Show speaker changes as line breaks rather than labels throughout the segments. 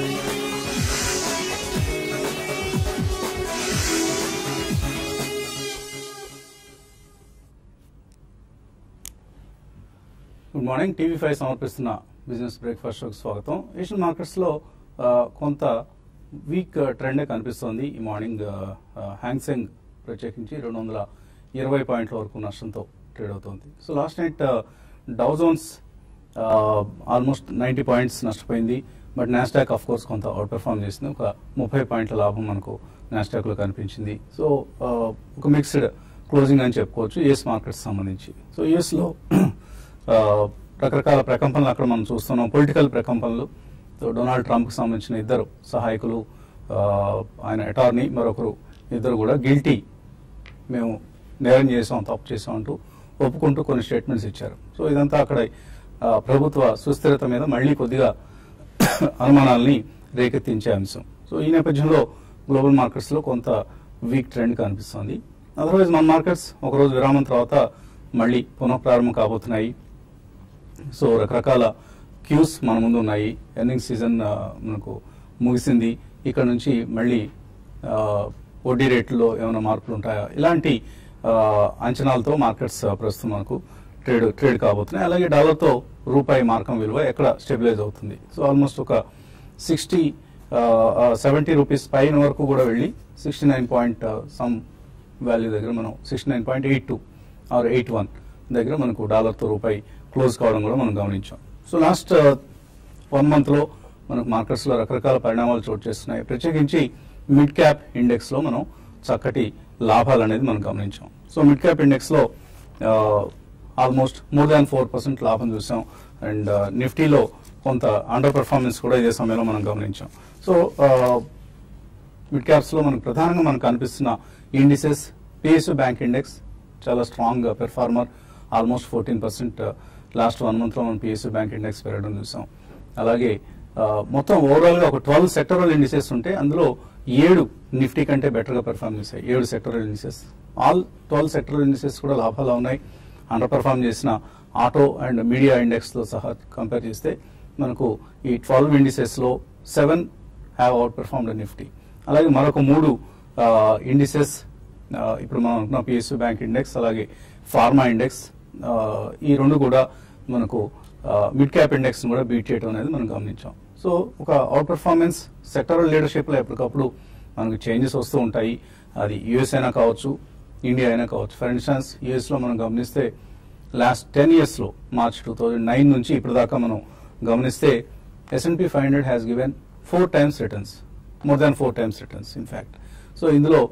Good morning TV five సమర్పిస్తున్న business breakfast షోకి స్వాగతం ఏషియన్ మార్కెట్స్ లో ఆ, కొంత వీక్ ట్రెండే కనిపిస్తోంది ఈ మార్నింగ్ హ్యాంగ్సెంగ్ ప్రత్యేకించి రెండు వందల ఇరవై పాయింట్ల వరకు నష్టంతో ట్రేడ్ అవుతోంది so last night Dow Jones almost ninety points నష్టపోయింది బట్ నాస్డాక్ ఆఫ్ కోర్స్ కొంత అవుట్ పెర్ఫామ్ చేసింది ఒక ముప్పై పాయింట్ల లాభం మనకు నాస్డాక్ లో కనిపించింది సో ఆ, ఒక మిక్స్డ్ క్లోజింగ్ అని చెప్పుకోవచ్చు యుఎస్ మార్కెట్స్ సంబంధించి సో యుఎస్ లో ఆ, రకరకాల ప్రకంపనలు అక్కడ మనం చూస్తున్నాం పొలిటికల్ ప్రకంపనలు సో డొనాల్డ్ ట్రంప్కి సంబంధించిన ఇద్దరు సహాయకులు ఆ, ఆయన అటార్నీ మరొకరు ఇద్దరు కూడా గిల్టీ మేము నేరం చేసాం తప్పు చేసాం అంటూ ఒప్పుకుంటూ కొన్ని స్టేట్మెంట్స్ ఇచ్చారు సో ఇదంతా అక్కడ ఆ, ప్రభుత్వ సుస్థిరత మీద మళ్ళీ కొద్దిగా అనుమానాల్ని రేకెత్తించే అంశం సో ఈ నేపథ్యంలో గ్లోబల్ మార్కెట్స్ లో కొంత వీక్ ట్రెండ్ కనిపిస్తోంది అదర్వైజ్ మన మార్కెట్స్ ఒకరోజు విరామం తర్వాత మళ్ళీ పునఃప్రారంభం కాబోతున్నాయి సో రకరకాల క్యూస్ మన ముందు ఉన్నాయి ఎర్నింగ్ సీజన్ ఆ, మనకు ముగిసింది ఇక్కడ నుంచి మళ్ళీ ఆ, వడ్డీ రేట్లో ఏమైనా మార్పులు ఉంటాయా ఇలాంటి ఆ, అంచనాలతో మార్కెట్స్ ఆ, ప్రస్తుతం మనకు ట్రేడ్ ట్రేడ్ కాబోతున్నాయి అలాగే డాలర్తో రూపాయి మార్కం విలువ ఎక్కడ స్టెబిలైజ్ అవుతుంది సో ఆల్మోస్ట్ ఒక సిక్స్టీ సెవెంటీ రూపీస్ పైన వరకు కూడా వెళ్ళి sixty nine point some value దగ్గర మనం sixty nine point eight two or eight one దగ్గర మనకు డాలర్తో రూపాయి క్లోజ్ కావడం కూడా మనం గమనించాం సో లాస్ట్ వన్ మంత్లో మనకు మార్కెట్స్లో రకరకాల పరిణామాలు చోటు చేస్తున్నాయి ప్రత్యేకించి మిడ్ క్యాప్ ఇండెక్స్లో మనం చక్కటి లాభాలు అనేది మనం గమనించాం సో మిడ్ క్యాప్ ఇండెక్స్లో almost more than four percent లాభం చూసాం అండ్ నిఫ్టీలో కొంత అండర్ పెర్ఫార్మెన్స్ కూడా ఇదే సమయంలో మనం గమనించాం సో మిడ్ క్యాప్స్ లో మనకు ప్రధానంగా మనకు కనిపిస్తున్న ఇండిసెస్ పిఎస్యు బ్యాంక్ ఇండెక్స్ చాలా strong performer almost fourteen percent last one month లో మనం పిఎస్యు బ్యాంక్ ఇండెక్స్ పెరగడం చూసాం అలాగే ఆ, మొత్తం ఓవరాల్ గా ఒక ట్వెల్వ్ సెక్టరల్ ఇండిసెస్ ఉంటే అందులో ఏడు నిఫ్టీ కంటే బెటర్ గా పెర్ఫార్మ్ చేశాయి ఏడు sectoral indices all twelve sectoral indices కూడా లాభాలు ఉన్నాయి అండర్ పెర్ఫార్మ్ చేసిన ఆటో అండ్ మీడియా ఇండెక్స్ తో సహా కంపేర్ చేస్తే మనకు ఈ ట్వెల్వ్ ఇండిసెస్ లో seven have outperformed Nifty అలాగే మరొక మూడు ఇండిసెస్ ఇప్పుడు మనం అనుకున్న పిఎస్యు బ్యాంక్ ఇండెక్స్ అలాగే ఫార్మా ఇండెక్స్ ఆ, ఈ రెండు కూడా మనకు మిడ్ క్యాప్ ఇండెక్స్ కూడా బీట్ చేయడం అనేది మనం గమనించాం సో ఒక అవుట్ పర్ఫార్మెన్స్ సెక్టరల్ లీడర్షిప్ లో ఎప్పటికప్పుడు మనకు చేంజెస్ వస్తూ ఉంటాయి అది యుఎస్ అయినా కావచ్చు ఇండియా అయినా కావచ్చు ఫర్ ఇన్స్టాన్స్ యుఎస్ లో మనం గమనిస్తే లాస్ట్ టెన్ ఇయర్స్ లో మార్చ్ టూ థౌజండ్ నైన్ నుంచి ఇప్పటిదాకా మనం గమనిస్తే S and P five hundred has given four times returns more than four times returns in fact so ఇందులో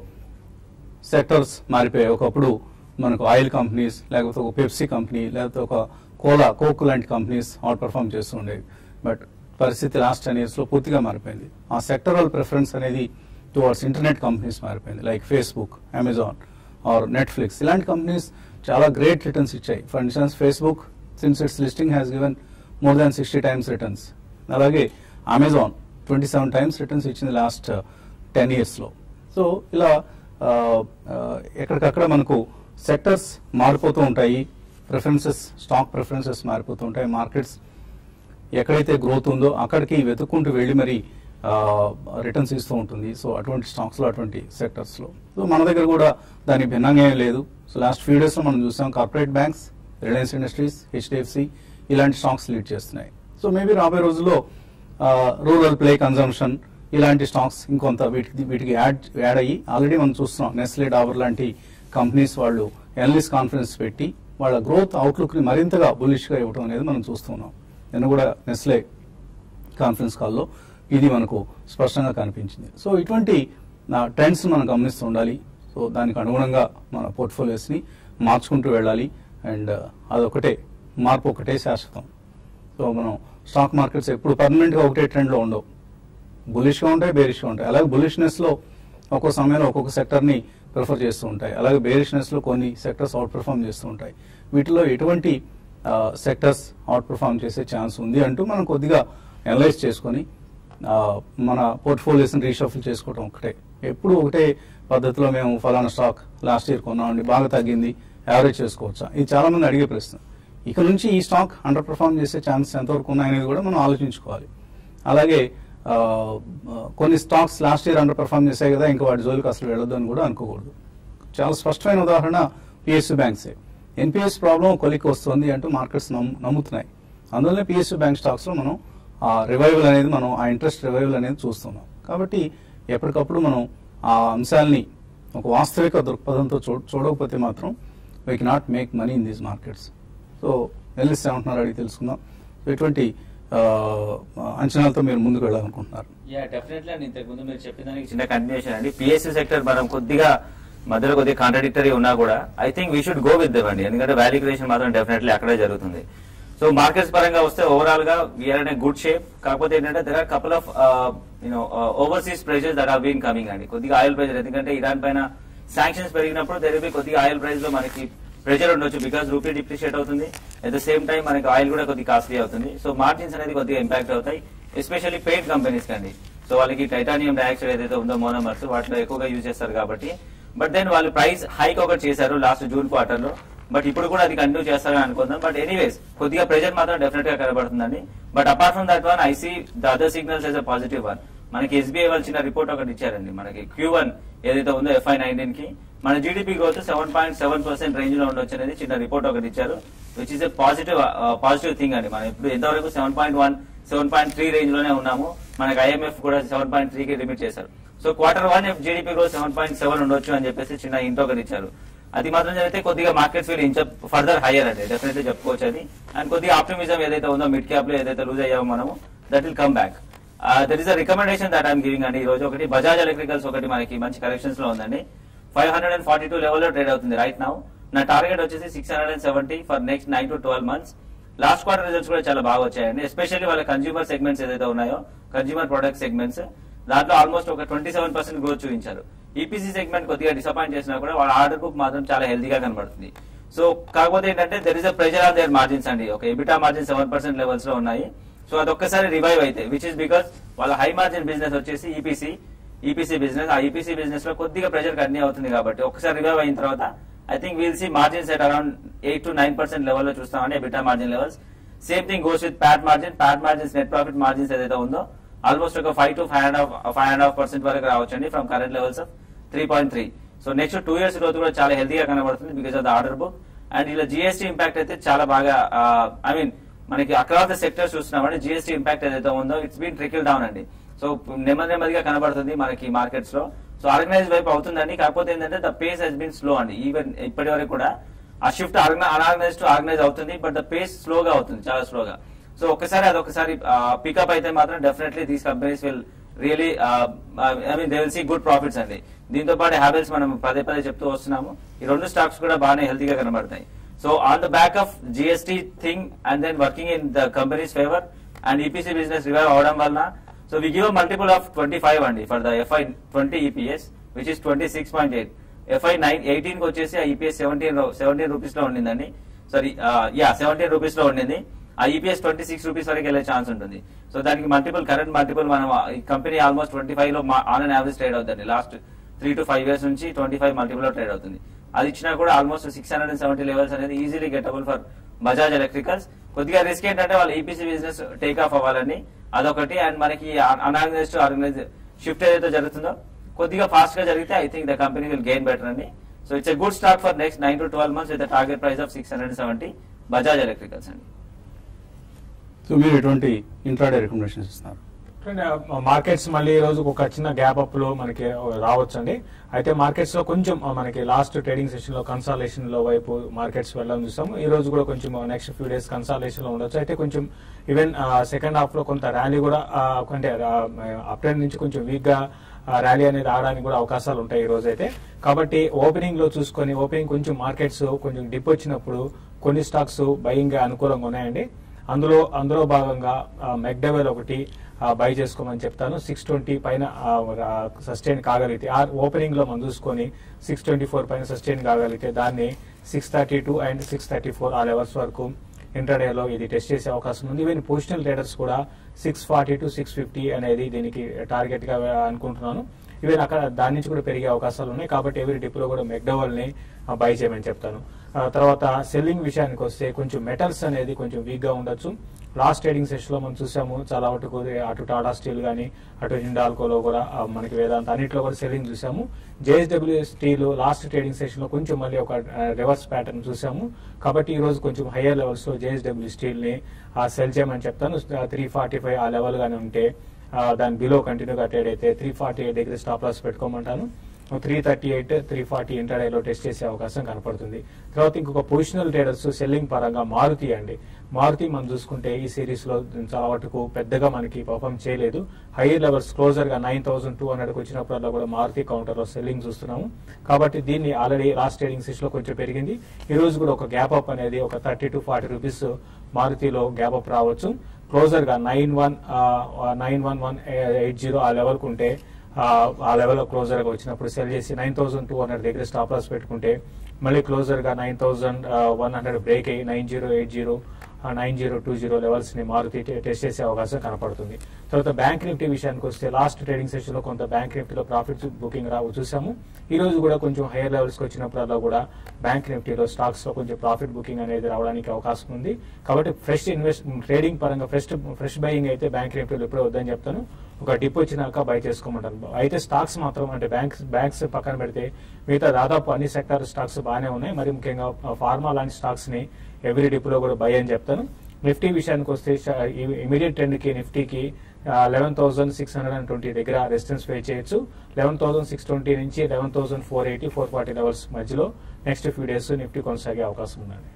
సెక్టర్స్ మారిపోయాయి ఒకప్పుడు మనకు ఆయిల్ కంపెనీస్ లేకపోతే ఒక పెప్సీ కంపెనీ లేకపోతే ఒక కోలా కోక్ లాంటి కంపెనీస్ అవుట్ పర్ఫామ్ చేస్తూ ఉండేవి బట్ పరిస్థితి లాస్ట్ టెన్ ఇయర్స్ లో పూర్తిగా మారిపోయింది ఆ సెక్టరల్ ప్రిఫరెన్స్ అనేది టువర్డ్స్ ఇంటర్నెట్ కంపెనీస్ మారిపోయింది like Facebook Amazon or Netflix ఇలాంటి కంపెనీస్ చాలా గ్రేట్ రిటర్న్స్ ఇచ్చాయి for instance Facebook since its listing has given more than sixty times returns అలాగే Amazon twenty seven times returns ఇచ్చింది last ten ఇయర్స్లో so ఇలా ఆ, ఆ, ఎక్కడికక్కడ మనకు సెక్టర్స్ మారిపోతూ ఉంటాయి ప్రిఫరెన్సెస్ స్టాక్ ప్రిఫరెన్సెస్ మారిపోతూ ఉంటాయి మార్కెట్స్ ఎక్కడైతే గ్రోత్ ఉందో అక్కడికి వెతుక్కుంటూ వెళ్ళి మరి రిటర్న్స్ ఇస్తూ ఉంటుంది సో అటువంటి స్టాక్స్ లో అటువంటి సెక్టర్స్ లో సో మన దగ్గర కూడా దానికి భిన్నంగా ఏం లేదు సో లాస్ట్ ఫ్యూ డేస్ లో మనం చూసాం corporate banks Reliance Industries HDFC ఇలాంటి స్టాక్స్ లీడ్ చేస్తున్నాయి సో మేబీ రాబోయే రోజుల్లో రూరల్ ప్లే కన్జంప్షన్ ఇలాంటి స్టాక్స్ ఇంకొంత వీటికి వీటికి యాడ్ యాడ్ అయ్యి ఆల్రెడీ మనం చూస్తున్నాం నెస్లే డాబర్ లాంటి కంపెనీస్ వాళ్ళు ఎనలిస్ట్ కాన్ఫరెన్స్ పెట్టి వాళ్ళ గ్రోత్ అవుట్లుక్ ని మరింతగా బులిష్ గా ఇవ్వడం అనేది మనం చూస్తున్నాం నేను కూడా నెస్లే కాన్ఫరెన్స్ కాల్లో ఇది మనకు స్పష్టంగా కనిపించింది సో ఇటువంటి ట్రెండ్స్ మనం గమనిస్తూ ఉండాలి సో దానికి అనుగుణంగా మన portfolios ని మార్చుకుంటూ వెళ్ళాలి అండ్ అదొకటే మార్పు ఒకటే శాశ్వతం సో మనం స్టాక్ మార్కెట్స్ ఎప్పుడు పర్మనెంట్ గా ఒకటే ట్రెండ్ లో ఉండవు బులిష్ గా ఉంటాయి బేరిష్ గా ఉంటాయి అలాగే బులిష్నెస్ లో ఒక్కో సమయంలో ఒక్కొక్క సెక్టర్ ని ప్రిఫర్ చేస్తూ ఉంటాయి అలాగే బేరిష్నెస్ లో కొన్ని సెక్టర్స్ అవుట్ పర్ఫామ్ చేస్తూ ఉంటాయి వీటిలో ఎటువంటి సెక్టర్స్ అవుట్ పర్ఫామ్ చేసే ఛాన్స్ ఉంది అంటూ మనం కొద్దిగా అనలైజ్ చేసుకొని ఆ, మన పోర్ట్ఫోలియోస్ రీషఫుల్ చేసుకోవడం ఒకటే ఎప్పుడు ఒకటే పద్ధతిలో మేము ఫలానా స్టాక్ లాస్ట్ ఇయర్ కొన్నామండి బాగా తగ్గింది యావరేజ్ చేసుకోవచ్చా ఇది చాలా మంది అడిగే ప్రశ్న ఇక నుంచి ఈ స్టాక్ అండర్ పర్ఫామ్ చేసే ఛాన్స్ ఎంతవరకు ఉన్నాయనేది కూడా మనం ఆలోచించుకోవాలి అలాగే ఆ, కొన్ని stocks last year underperform చేశాయి కదా ఇంకా వాటి జోలికి అసలు వెళ్ళొద్దు అని కూడా అనుకోకూడదు చాలా స్పష్టమైన ఉదాహరణ పిఎస్యు బ్యాంక్సే ఎన్పిఎస్ ప్రాబ్లం కొలికి వస్తుంది అంటూ మార్కెట్స్ నమ్ము నమ్ముతున్నాయి అందువల్లనే పిఎస్యు బ్యాంక్ స్టాక్స్ లో మనం ఆ రివైవల్ అనేది మనం ఆ ఇంట్రెస్ట్ రివైవల్ అనేది చూస్తున్నాం కాబట్టి ఎప్పటికప్పుడు మనం ఆ అంశాలని ఒక వాస్తవిక దృక్పథంతో చూ చూడకపోతే మాత్రం we cannot make money in these markets so LS ఏమంటున్నారు అడిగి తెలుసుకుందాం సో ఎటువంటి ఆ, అంచనాలతో మీరు ముందుకు వెళ్ళాలనుకుంటున్నారు
యా డెఫినెట్లీ అండి ఇంతకు ముందు మీరు చెప్పిన దానికి చిన్న కన్ఫ్యూషన్ అండి పిఎస్సీ సెక్టర్ మనం కొద్దిగా మధ్యలో కొద్దిగా కాంట్రడిక్టరీ ఉన్నా కూడా I think we should go with them అండి ఎందుకంటే వాల్యూ క్రియేషన్ మాత్రం డెఫినెట్లీ అక్కడే జరుగుతుంది సో మార్కెట్స్ పరంగా వస్తే ఓవరాల్ గా వీఆర్ ఇన్ గుడ్ షేప్ కాకపోతే ఏంటంటే there are couple of you know overseas prices that are been coming అండి కొద్దిగా ఆయిల్ ప్రైజర్ ఎందుకంటే ఇరాన్ పైన శాంక్షన్స్ పెరిగినప్పుడు దెర్ బి కొద్దిగా ఆయిల్ ప్రైస్ లో మనకి ప్రెషర్ ఉండొచ్చు బికాస్ రూపీ డిప్రిషియేట్ అవుతుంది అట్ ద సేమ్ టైం మనకి ఆయిల్ కూడా కొద్దిగా కాస్ట్లీ అవుతుంది సో మార్జిన్స్ అనేది కొద్దిగా ఇంపాక్ట్ అవుతాయి ఎస్పెషల్లీ పెయిడ్ కంపెనీస్ కండి సో వాళ్ళకి టైటానియం డైఆక్సైడ్ ఏదైతే ఉందో మోనోమర్స్ వాటిలో ఎక్కువగా యూజ్ చేస్తారు కాబట్టి బట్ దెన్ వాళ్ళు ప్రైస్ హైక్ ఒకటి చేశారు లాస్ట్ జూన్ క్వార్టర్ లో బట్ ఇప్పుడు కూడా అది కంటిన్యూ చేస్తారని అనుకుందాం బట్ ఎనీవేస్ కొద్దిగా ప్రెజర్ మాత్రం డెఫినెట్ గా కనబడుతుందండి but apart from that one I see the other signals as a positive one మనకి ఎస్బీఐ వాళ్ళు చిన్న రిపోర్ట్ ఒకటి ఇచ్చారండి మనకి క్యూ వన్ ఏదైతే ఉందో ఎఫ్ఐ నైన్టీన్ కి మన GDP growth seven point seven percent range లో ఉండొచ్చు అనేది చిన్న రిపోర్ట్ ఒకటి ఇచ్చారు which is a positive positive thing అండి మనం ఇప్పుడు ఎంతవరకు seven point one seven point three range లోనే ఉన్నాము మనకి ఐఎంఎఫ్ కూడా సెవెన్ పాయింట్ త్రీ కి లిమిట్ చేశారు so quarter one GDP growth seven point seven ఉండొచ్చు అని చెప్పేసి చిన్న ఇంట్ ఒకటి ఇచ్చారు అది మాత్రం జరిగితే కొద్దిగా markets will inch further higher అండి డెఫినెట్లీ చెప్పుకోవచ్చు అది అండ్ కొద్దిగా ఆప్టిమిజం ఏదైతే ఉందో మిడ్ క్యాప్ లో ఏదైతే లూజ్ అయ్యామో మనము that will come back that is a recommendation that I'm giving అండి ఈ రోజు ఒకటి బజాజ్ ఎలక్ట్రికల్స్ ఒకటి మనకి మంచి కరెక్షన్స్ లో ఉందండి five hundred and forty two level లో ట్రేడ్ అవుతుంది రైట్ నౌ నా టార్గెట్ వచ్చేసి six hundred and seventy for next nine to twelve months last quarter results కూడా చాలా బాగా వచ్చాయండి ఎస్పెషల్లీ వాళ్ళ కన్జ్యూమర్ సెగ్మెంట్స్ ఏదైతే ఉన్నాయో కన్జ్యూమర్ ప్రొడక్ట్ సెగ్మెంట్స్ దాంట్లో ఆల్మోస్ట్ ఒక ట్వంటీ సెవెన్ పర్సెంట్ గ్రోత్ చూపించారు ఈపీసీ సెగ్మెంట్ కొద్దిగా డిసప్పాయింట్ చేసినా కూడా వాళ్ళ ఆర్డర్ బుక్ మాత్రం చాలా హెల్తీగా కనబడుతుంది సో కాకపోతే ఏంటంటే there is a pressure on their margins అండి ఒక EBITDA margin seven percent levels లో ఉన్నాయి సో అదొక్కసారి రివైవ్ అయితే విచ్ ఇస్ బికాస్ వాళ్ళ హై మార్జిన్ బిజినెస్ వచ్చేసి ఈపీసీ ఈపీసీ బిజినెస్ ఆ ఈపీసీ బిజినెస్ లో కొద్దిగా ప్రెజర్ కంటిన్యూ అవుతుంది కాబట్టి ఒకసారి రివైవ్ అయిన తర్వాత I think we'll see margins at around eight to nine percent level లో చూస్తామండి EBITDA margin levels same thing goes with PAT margin PAT margins net profit margins ఏదైతే ఉందో ఆల్మోస్ట్ ఒక five to five and half five and half percent వరకు రావచ్చండి from current levels of three point three so next two years growth కూడా చాలా హెల్తీగా కనబడుతుంది because of the order book and ఇలా జిఎస్టీ ఇంపాక్ట్ అయితే చాలా బాగా ఐ మీన్ మనకి అక్రాస్ ద సెక్టర్స్ చూస్తున్నామంటే జిఎస్టీ ఇంపాక్ట్ ఏదైతే ఉందో ఇట్స్ బీన్ ట్రికిల్ డౌన్ అండి సో నెమ్మది నెమ్మదిగా కనబడుతుంది మనకి మార్కెట్స్ లో సో ఆర్గనైజ్ వైపు అవుతుందండి కాకపోతే ఏంటంటే the pace has been slow అండి ఈవెన్ ఇప్పటి వరకు కూడా ఆ షిఫ్ట్ అనార్గనైజ్ టు ఆర్గనైజ్ అవుతుంది బట్ ద పేస్ స్లోగా అవుతుంది చాలా స్లోగా సో ఒకసారి అది ఒకసారి పికప్ అయితే మాత్రం definitely these companies will really I mean they will see good profits అండి దీంతో పాటు హ్యాబిల్స్ మనం పదే పదే చెప్తూ వస్తున్నాము ఈ రెండు స్టాక్స్ కూడా బాగానే హెల్తీగా కనబడతాయి so on the back of GST thing and then working in the companies favour and EPC business revive అవడం వలన so we give multiple of twenty five అండి for the FY twenty EPS which is twenty six point eight FY nine eighteen కి వచ్చేసి ఆ EPS seventeen seventeen rupees లో ఉండిందండి sorry yeah seventeen rupees లో ఉండింది ఆ ఈపీఎస్ ట్వంటీ సిక్స్ రూపీస్ వరకు వెళ్ళే ఛాన్స్ ఉంటుంది సో దానికి మల్టిపుల్ కరెంట్ మల్టిపుల్ మనం ఈ కంపెనీ ఆల్మోస్ట్ ట్వంటీ ఫైవ్ లో ఆన్ అండ్ యావరేజ్ ట్రేడ్ అవుతుంది last three to five years నుంచి ట్వంటీ ఫైవ్ మల్టిపుల్ లో ట్రేడ్ అవుతుంది అది ఇచ్చినా కూడా almost six hundred and seventy levels అనేది easily gettable for Bajaj Electricals కొద్దిగా రిస్క్ ఏంటంటే వాళ్ళ ఈపీసీ బిజినెస్ టేక్ ఆఫ్ అవ్వాలని అదొకటి అండ్ మనకి అనార్గనైజ్ టు ఆర్గనైజ్ షిఫ్ట్ ఏదైతే జరుగుతుందో కొద్దిగా ఫాస్ట్ గా జరిగితే I think the company will gain better అండి so it's a good stock for next nine to twelve months with target price of six hundred seventy Bajaj Electricals అండి
so మీరు ఎటువంటి intraday recommendations ఇస్తున్నారు
markets మళ్ళీ ఈ రోజు ఒక చిన్న గ్యాప్ అప్ లో మనకి రావచ్చండి అయితే మార్కెట్స్ లో కొంచెం మనకి లాస్ట్ ట్రేడింగ్ సెషన్ లో కన్సాలేషన్ లో వైపు మార్కెట్స్ వెళ్ళడం చూసాము ఈ రోజు కూడా కొంచెం నెక్స్ట్ ఫ్యూ డేస్ కన్సాలేషన్ లో ఉండొచ్చు అయితే కొంచెం ఈవెన్ సెకండ్ హాఫ్ లో కొంత ర్యాలీ కూడా ఆ, అంటే అప్ ట్రెండ్ నుంచి కొంచెం వీక్ గా ర్యాలీ అనేది రావడానికి కూడా అవకాశాలు ఉంటాయి ఈ రోజు అయితే కాబట్టి ఓపెనింగ్ లో చూసుకొని ఓపెనింగ్ కొంచెం మార్కెట్స్ కొంచెం డిప్ వచ్చినప్పుడు కొన్ని స్టాక్స్ బయింగ్ గా అనుకూలంగా ఉన్నాయండి అందులో అందులో భాగంగా మెక్డెవెల్ ఒకటి బై చేసుకోమని చెప్తాను సిక్స్ ట్వంటీ పైన సస్టైన్ కాగలిగితే ఆ ఓపెనింగ్ లో మనం చూసుకొని సిక్స్ ట్వంటీ ఫోర్ పైన సస్టైన్ కాగలిగితే దాన్ని six thirty two and six thirty four ఆ లెవెల్స్ వరకు ఇంటర్డేలో ఇది టెస్ట్ చేసే అవకాశం ఉంది ఈవెన్ పొజిషనల్ ట్రేడర్స్ కూడా six forty to six fifty అనేది దీనికి టార్గెట్ గా అనుకుంటున్నాను ఈవెన్ అక్కడ దాని నుంచి కూడా పెరిగే అవకాశాలు ఉన్నాయి కాబట్టి ఎవరి డిప్లో కూడా మెక్డవల్ ని బై చేయమని చెప్తాను ఆ తర్వాత సెల్లింగ్ విషయానికి వస్తే కొంచెం మెటల్స్ అనేది కొంచెం వీక్ గా ఉండొచ్చు లాస్ట్ ట్రేడింగ్ సెషన్ లో మనం చూసాము చాలా వరకు అటు టాటా స్టీల్ గానీ అటు హిండాల్కోలో కూడా ఆ, మనకి వేదాంత అన్నింటిలో కూడా సెల్లింగ్ చూసాము JSW steel last trading session లో కొంచెం మళ్ళీ ఒక రివర్స్ ప్యాటర్న్ చూసాము కాబట్టి ఈ రోజు కొంచెం హయ్యర్ లెవెల్స్ లో జేఎస్డబ్ల్యూ స్టీల్ ని సెల్ చేయమని చెప్తాను త్రీ ఫార్టీ ఫైవ్ ఆ లెవెల్ గానే ఉంటే ఆ, దాని బిలో కంటిన్యూగా ట్రేడ్ అయితే త్రీ ఫార్టీ ఎయిట్ దగ్గర స్టాప్ లాస్ పెట్టుకోమంటాను three thirty eight three forty ఇంటర్డేలో టెస్ట్ చేసే అవకాశం కనపడుతుంది తర్వాత ఇంకొక పొజిషనల్ ట్రేడర్స్ సెల్లింగ్ పరంగా మారుతి అండి మారుతి మనం చూసుకుంటే ఈ సిరీస్ లో చాలా వరకు పెద్దగా మనకి పర్ఫామ్ చేయలేదు హైయర్ లెవెల్స్ క్లోజర్ గా నైన్ థౌసండ్ టూ హండ్రెడ్ వచ్చినప్పుడల్లా కూడా మారుతి కౌంటర్ లో సెల్లింగ్ చూస్తున్నాము కాబట్టి దీన్ని ఆల్రెడీ లాస్ట్ ట్రేడింగ్ సెషన్ లో కొంచెం పెరిగింది ఈ రోజు కూడా ఒక గ్యాప్ అప్ అనేది ఒక థర్టీ టు ఫార్టీ రూపీస్ మారుతిలో గ్యాప్ అప్ రావచ్చు క్లోజర్ గా nine one nine one one eight zero ఆ లెవెల్ ఉంటే ఆ, ఆ లెవెల్ క్లోజర్ గా వచ్చినప్పుడు సెల్ చేసి నైన్ థౌసండ్ టూ హండ్రెడ్ దగ్గర స్టాప్ లాస్ పెట్టుకుంటే మళ్ళీ క్లోజర్ గా nine thousand one hundred break అయ్యి nine zero eight zero nine zero two zero levels ని మారుతి టే- టెస్ట్ చేసే అవకాశం కనపడుతుంది తర్వాత బ్యాంక్ నిఫ్టీ విషయానికి వస్తే లాస్ట్ ట్రేడింగ్ సెషన్ లో కొంత బ్యాంక్ నిఫ్టీలో ప్రాఫిట్ బుకింగ్ రావు చూసాము ఈ రోజు కూడా కొంచెం హైయర్ లెవెల్స్ కి వచ్చినప్పుడల్లా కూడా బ్యాంక్ నిఫ్టీలో స్టాక్స్ లో కొంచెం ప్రాఫిట్ బుకింగ్ అనేది రావడానికి అవకాశం ఉంది కాబట్టి ఫ్రెష్ ఇన్వెస్ట్ ట్రేడింగ్ పరంగా ఫ్రెష్ ఫ్రెష్ బయింగ్ అయితే బ్యాంక్ నిఫ్టీలో ఎప్పుడో వద్దని చెప్తాను ఒక డిప్ వచ్చినాక బై చేసుకోమంటాను అయితే స్టాక్స్ మాత్రం అంటే బ్యాంక్స్ బ్యాంక్స్ పక్కన పెడితే మిగతా దాదాపు అన్ని సెక్టార్ స్టాక్స్ బాగానే ఉన్నాయి మరి ముఖ్యంగా ఫార్మా లాంటి స్టాక్స్ ని ఎవ్రీ డిప్ లో కూడా బై అని చెప్తాను నిఫ్టీ విషయానికి వస్తే ఇమీడియట్ ట్రెండ్ కి నిఫ్టీకి eleven thousand six hundred and twenty దగ్గర రెసిస్టెన్స్ పే చేయొచ్చు లెవెన్ థౌసండ్ సిక్స్ ట్వంటీ నుంచి eleven thousand four eighty four forty levels మధ్యలో నెక్స్ట్ ఫ్యూ డేస్ నిఫ్టీ కొనసాగే అవకాశం ఉందండి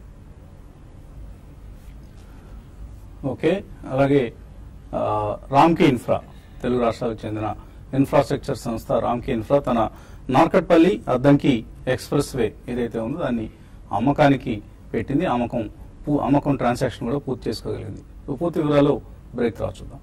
ఓకే అలాగే ఆ, రామ్కి ఇన్ఫ్రా తెలుగు రాష్ట్రాలకు చెందిన ఇన్ఫ్రాస్ట్రక్చర్ సంస్థ రామ్కి ఇన్ఫ్రా తన నార్కట్పల్లి అద్దంకి ఎక్స్ప్రెస్ వే ఏదైతే ఉందో దాన్ని అమ్మకానికి పెట్టింది అమ్మకం పూ- అమ్మకం ట్రాన్సాక్షన్ కూడా పూర్తి చేసుకోగలిగింది సో పూర్తి వివరాలు బ్రేక్ తర్వాత చూద్దాం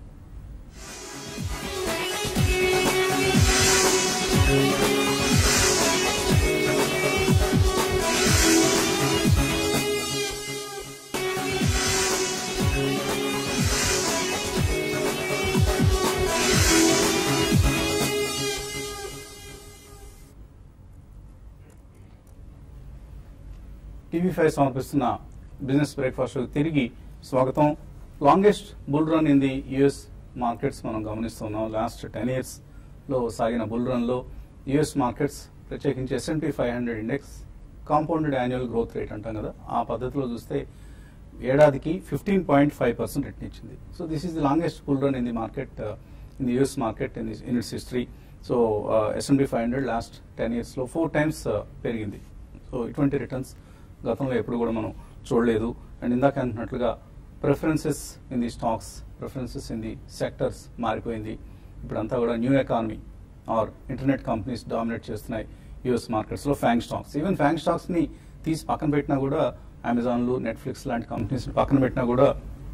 టీవీ ఫైవ్ సమర్పిస్తున్న బిజినెస్ బ్రేక్ఫాస్ట్ తిరిగి స్వాగతం longest bull run in the US markets మనం గమనిస్తున్నాం లాస్ట్ టెన్ ఇయర్స్ లో సాగిన బుల్ రన్ లో యుఎస్ మార్కెట్స్ ప్రత్యేకించి S and P five hundred index compounded annual growth rate అంటాం కదా ఆ పద్ధతిలో చూస్తే ఏడాదికి fifteen point five percent return ఇచ్చింది so this is the longest bull run in the market in the US market in in its history so SNB five hundred last ten ఇయర్స్లో four times పెరిగింది so ఇటువంటి returns గతంలో ఎప్పుడు కూడా మనం చూడలేదు and ఇందాక అంటున్నట్లుగా preferences in the stocks preferences in the sectors మారిపోయింది ఇప్పుడంతా కూడా new economy or internet companies dominate చేస్తున్నాయి యుఎస్ మార్కెట్స్ లో FAANG stocks even FAANG stocks ని తీసి పక్కన పెట్టినా కూడా అమెజాన్లు నెట్ఫ్లిక్స్ లాంటి కంపెనీస్ పక్కన పెట్టినా కూడా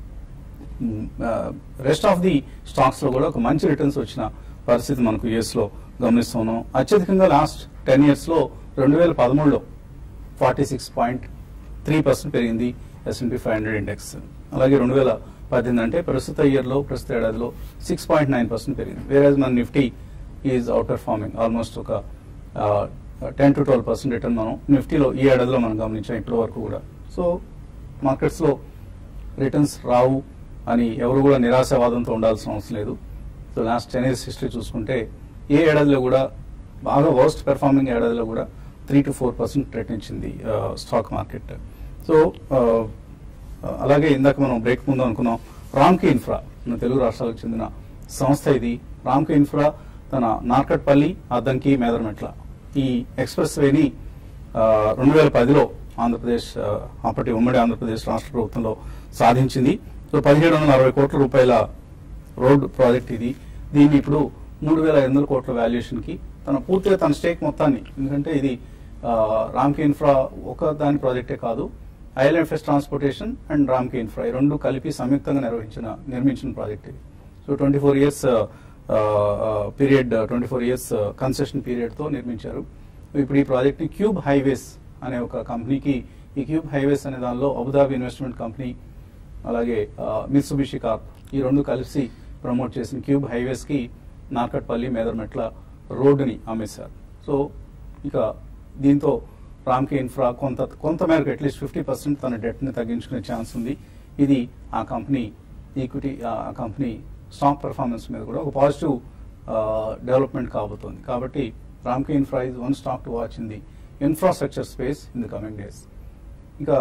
రెస్ట్ ఆఫ్ ది స్టాక్స్ లో కూడా ఒక మంచి రిటర్న్స్ వచ్చిన పరిస్థితి మనకు యుఎస్ లో గమనిస్తున్నాం అత్యధికంగా లాస్ట్ టెన్ ఇయర్స్ లో రెండు వేల పదమూడులో forty six point three percent పెరిగింది ఎస్ఎన్పి ఫైవ్ హండ్రెడ్ ఇండెక్స్ అలాగే రెండు వేల పద్దెనిమిది అంటే ప్రస్తుత ఇయర్ లో ప్రస్తుత ఏడాదిలో సిక్స్ పాయింట్ నైన్ పర్సెంట్ పెరిగింది వేరే మన Nifty is outperforming almost ఒక ten to twelve percent return మనం నిఫ్టీలో ఈ ఏడాదిలో మనం గమనించాం ఇప్పటి వరకు కూడా సో మార్కెట్స్ లో రిటర్న్స్ రావు అని ఎవరు కూడా నిరాశావాదంతో ఉండాల్సిన అవసరం లేదు so last ten years history చూసుకుంటే ఏ ఏడాదిలో కూడా బాగా వర్స్ట్ పెర్ఫార్మింగ్ ఏడాదిలో కూడా three to four percent return ఇచ్చింది స్టాక్ మార్కెట్ సో అలాగే ఇందాక మనం బ్రేక్ ముందు అనుకున్నాం రామ్కి ఇన్ఫ్రా మన తెలుగు రాష్ట్రాలకు చెందిన సంస్థ ఇది రామ్కి ఇన్ఫ్రా తన నార్కట్పల్లి అద్దంకి మేదరమెట్ల ఈ ఎక్స్ప్రెస్ వేని రెండు వేల పదిలో ఆంధ్రప్రదేశ్ ఆ, అప్పటి ఉమ్మడి ఆంధ్రప్రదేశ్ రాష్ట్ర ప్రభుత్వంలో సాధించింది సో పదిహేడు వందల అరవై కోట్ల రూపాయల రోడ్ ప్రాజెక్ట్ ఇది దీన్ని ఇప్పుడు మూడు వేల ఐదు వందల కోట్ల వాల్యుయేషన్ కి తన పూర్తిగా తన స్టేక్ మొత్తాన్ని ఎందుకంటే ఇది ఆ, రామ్కి ఇన్ఫ్రా ఒక దాని ప్రాజెక్టే కాదు ILFS transportation and Ramky infra ఈ రెండు కలిపి సంయుక్తంగా నిర్వహించిన నిర్మించిన ప్రాజెక్ట్ ఇది so twenty four years period twenty four years concession period తో నిర్మించారు ఇప్పుడు ఈ ప్రాజెక్ట్ ని క్యూబ్ హైవేస్ అనే ఒక కంపెనీకి ఈ క్యూబ్ హైవేస్ అనే దానిలో అబుదాబి ఇన్వెస్ట్మెంట్ కంపెనీ అలాగే మిత్సుబిషి కార్ప్ ఈ రెండు కలిసి ప్రమోట్ చేసిన క్యూబ్ హైవేస్ కి నార్కట్పల్లి మేదర్మెట్ల రోడ్డుని అమ్మేశారు సో ఇక దీంతో రామ్కి ఇన్ఫ్రా కొంత కొంత మేరకు అట్లీస్ట్ ఫిఫ్టీ పర్సెంట్ తన డెట్ ని తగ్గించుకునే ఛాన్స్ ఉంది ఇది ఆ కంపెనీ ఈక్విటీ ఆ కంపెనీ స్టాక్ పెర్ఫార్మెన్స్ మీద కూడా ఒక పాజిటివ్ డెవలప్మెంట్ కాబోతోంది కాబట్టి Ramky infra is one stock to watch in the infrastructure space in the coming days ఇంకా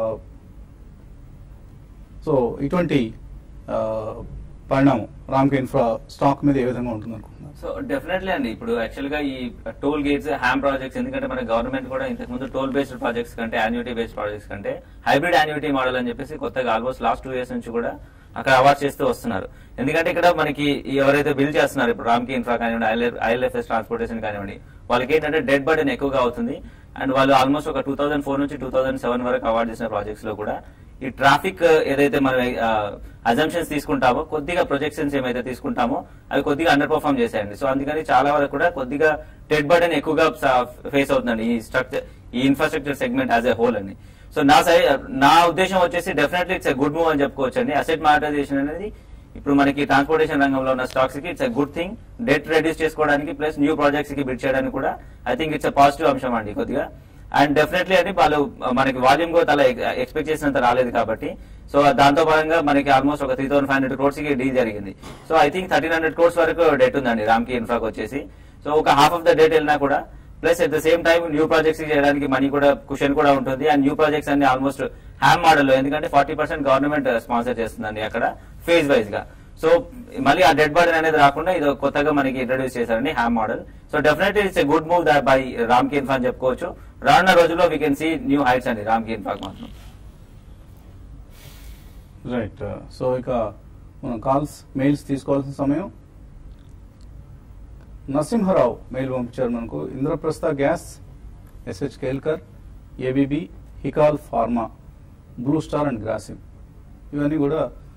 సో ఇటువంటి ఆ, పరిణామం రామ్కీ ఇన్ఫ్రా స్టాక్ మీద ఏ విధంగా ఉంటుంది అనుకుంటున్నారు
సో డెఫినెట్లీ అండి ఇప్పుడు యాక్చువల్ గా ఈ టోల్ గేట్స్ హ్యామ్ ప్రాజెక్ట్స్ ఎందుకంటే మన గవర్నమెంట్ కూడా ఇంతకు ముందు టోల్ బేస్డ్ ప్రాజెక్ట్స్ కంటే యాన్యుటీ బేస్డ్ ప్రాజెక్ట్స్ కంటే హైబ్రిడ్ యాన్యుటీ మోడల్ అని చెప్పేసి కొత్తగా ఆల్మోస్ట్ లాస్ట్ టూ ఇయర్స్ నుంచి కూడా అక్కడ అవార్డ్ చేస్తూ వస్తున్నారు ఎందుకంటే ఇక్కడ మనకి ఈ ఎవరైతే బిల్ చేస్తున్నారు ఇప్పుడు రామ్కి ఇన్ఫ్రా కానివ్వండి ఐఎల్ఎఫ్ఎస్ ట్రాన్స్పోర్టేషన్ కానివ్వండి వాళ్ళకి ఏంటంటే డెడ్ బర్డెన్ ఎక్కువగా అవుతుంది అండ్ వాళ్ళు ఆల్మోస్ట్ ఒక టూ థౌసండ్ ఫోర్ నుంచి టూ థౌసండ్ సెవెన్ వరకు అవార్డు చేసిన ప్రాజెక్ట్స్ లో కూడా ఈ ట్రాఫిక్ ఏదైతే మనం అజంప్షన్స్ తీసుకుంటామో కొద్దిగా ప్రొజెక్షన్స్ ఏమైతే తీసుకుంటామో అవి కొద్దిగా అండర్ పర్ఫామ్ చేశాయండి సో అందుకని చాలా వరకు కూడా కొద్దిగా డెడ్ బర్డెన్ ఎక్కువగా ఫేస్ అవుతుందండి ఈ స్ట్రక్చర్ ఈ infrastructure segment as a whole అండి సో నా సై నా ఉద్దేశం వచ్చేసి definitely it's a good move అని చెప్పుకోవచ్చు అండి అసెట్ మానిటైజేషన్ అనేది ఇప్పుడు మనకి ట్రాన్స్పోర్టేషన్ రంగంలో ఉన్న స్టాక్స్ కి it's a good thing debt reduce చేసుకోవడానికి ప్లస్ న్యూ ప్రాజెక్ట్స్ కి బిడ్ చేయడానికి కూడా I think it's a positive అంశం అండి కొద్దిగా అండ్ డెఫినెట్లీ అది వాళ్ళు మనకి వాల్యూమ్ గ్రోత్ అలా ఎక్స్పెక్ట్ చేసినంత రాలేదు కాబట్టి సో దాంతో పరంగా మనకి ఆల్మోస్ట్ ఒక three thousand five hundred crores కి డీల్ జరిగింది so I think thirteen hundred crores వరకు డెట్ ఉందండి రామ్కి ఇన్ఫ్రాకి వచ్చేసి సో ఒక హాఫ్ ఆఫ్ ద డెట్ వెళ్ళినా కూడా plus at the same time new projects చేయడానికి మనీ కూడా కుషన్ కూడా ఉంటుంది అండ్ న్యూ ప్రాజెక్ట్స్ అన్ని ఆల్మోస్ట్ హ్యామ్ మోడల్ లో ఎందుకంటే ఫార్టీ పర్సెంట్ గవర్నమెంట్ స్పాన్సర్ చేస్తుందండి అక్కడ ఫేజ్ వైజ్ గా సో మళ్ళీ ఆ డెడ్ బర్డెన్ అనేది రాకుండా ఇది ఒక కొత్తగా మనకి ఇంట్రడ్యూస్ చేశారండి HAM model so definitely it's a good move by Ramky infra అని చెప్పుకోవచ్చు రానున్న రోజుల్లో we can see new heights అండి రామ్ కి ఇన్ఫాక్ మాత్రం
రైట్ సో ఇక మనం కాల్స్ మెయిల్స్ తీసుకోవాల్సిన సమయం నరసింహారావు మెయిల్ పంపించారు మనకు Indraprastha gas SH Kelkar ABB Hikal pharma blue star and Grasim ఇవన్నీ కూడా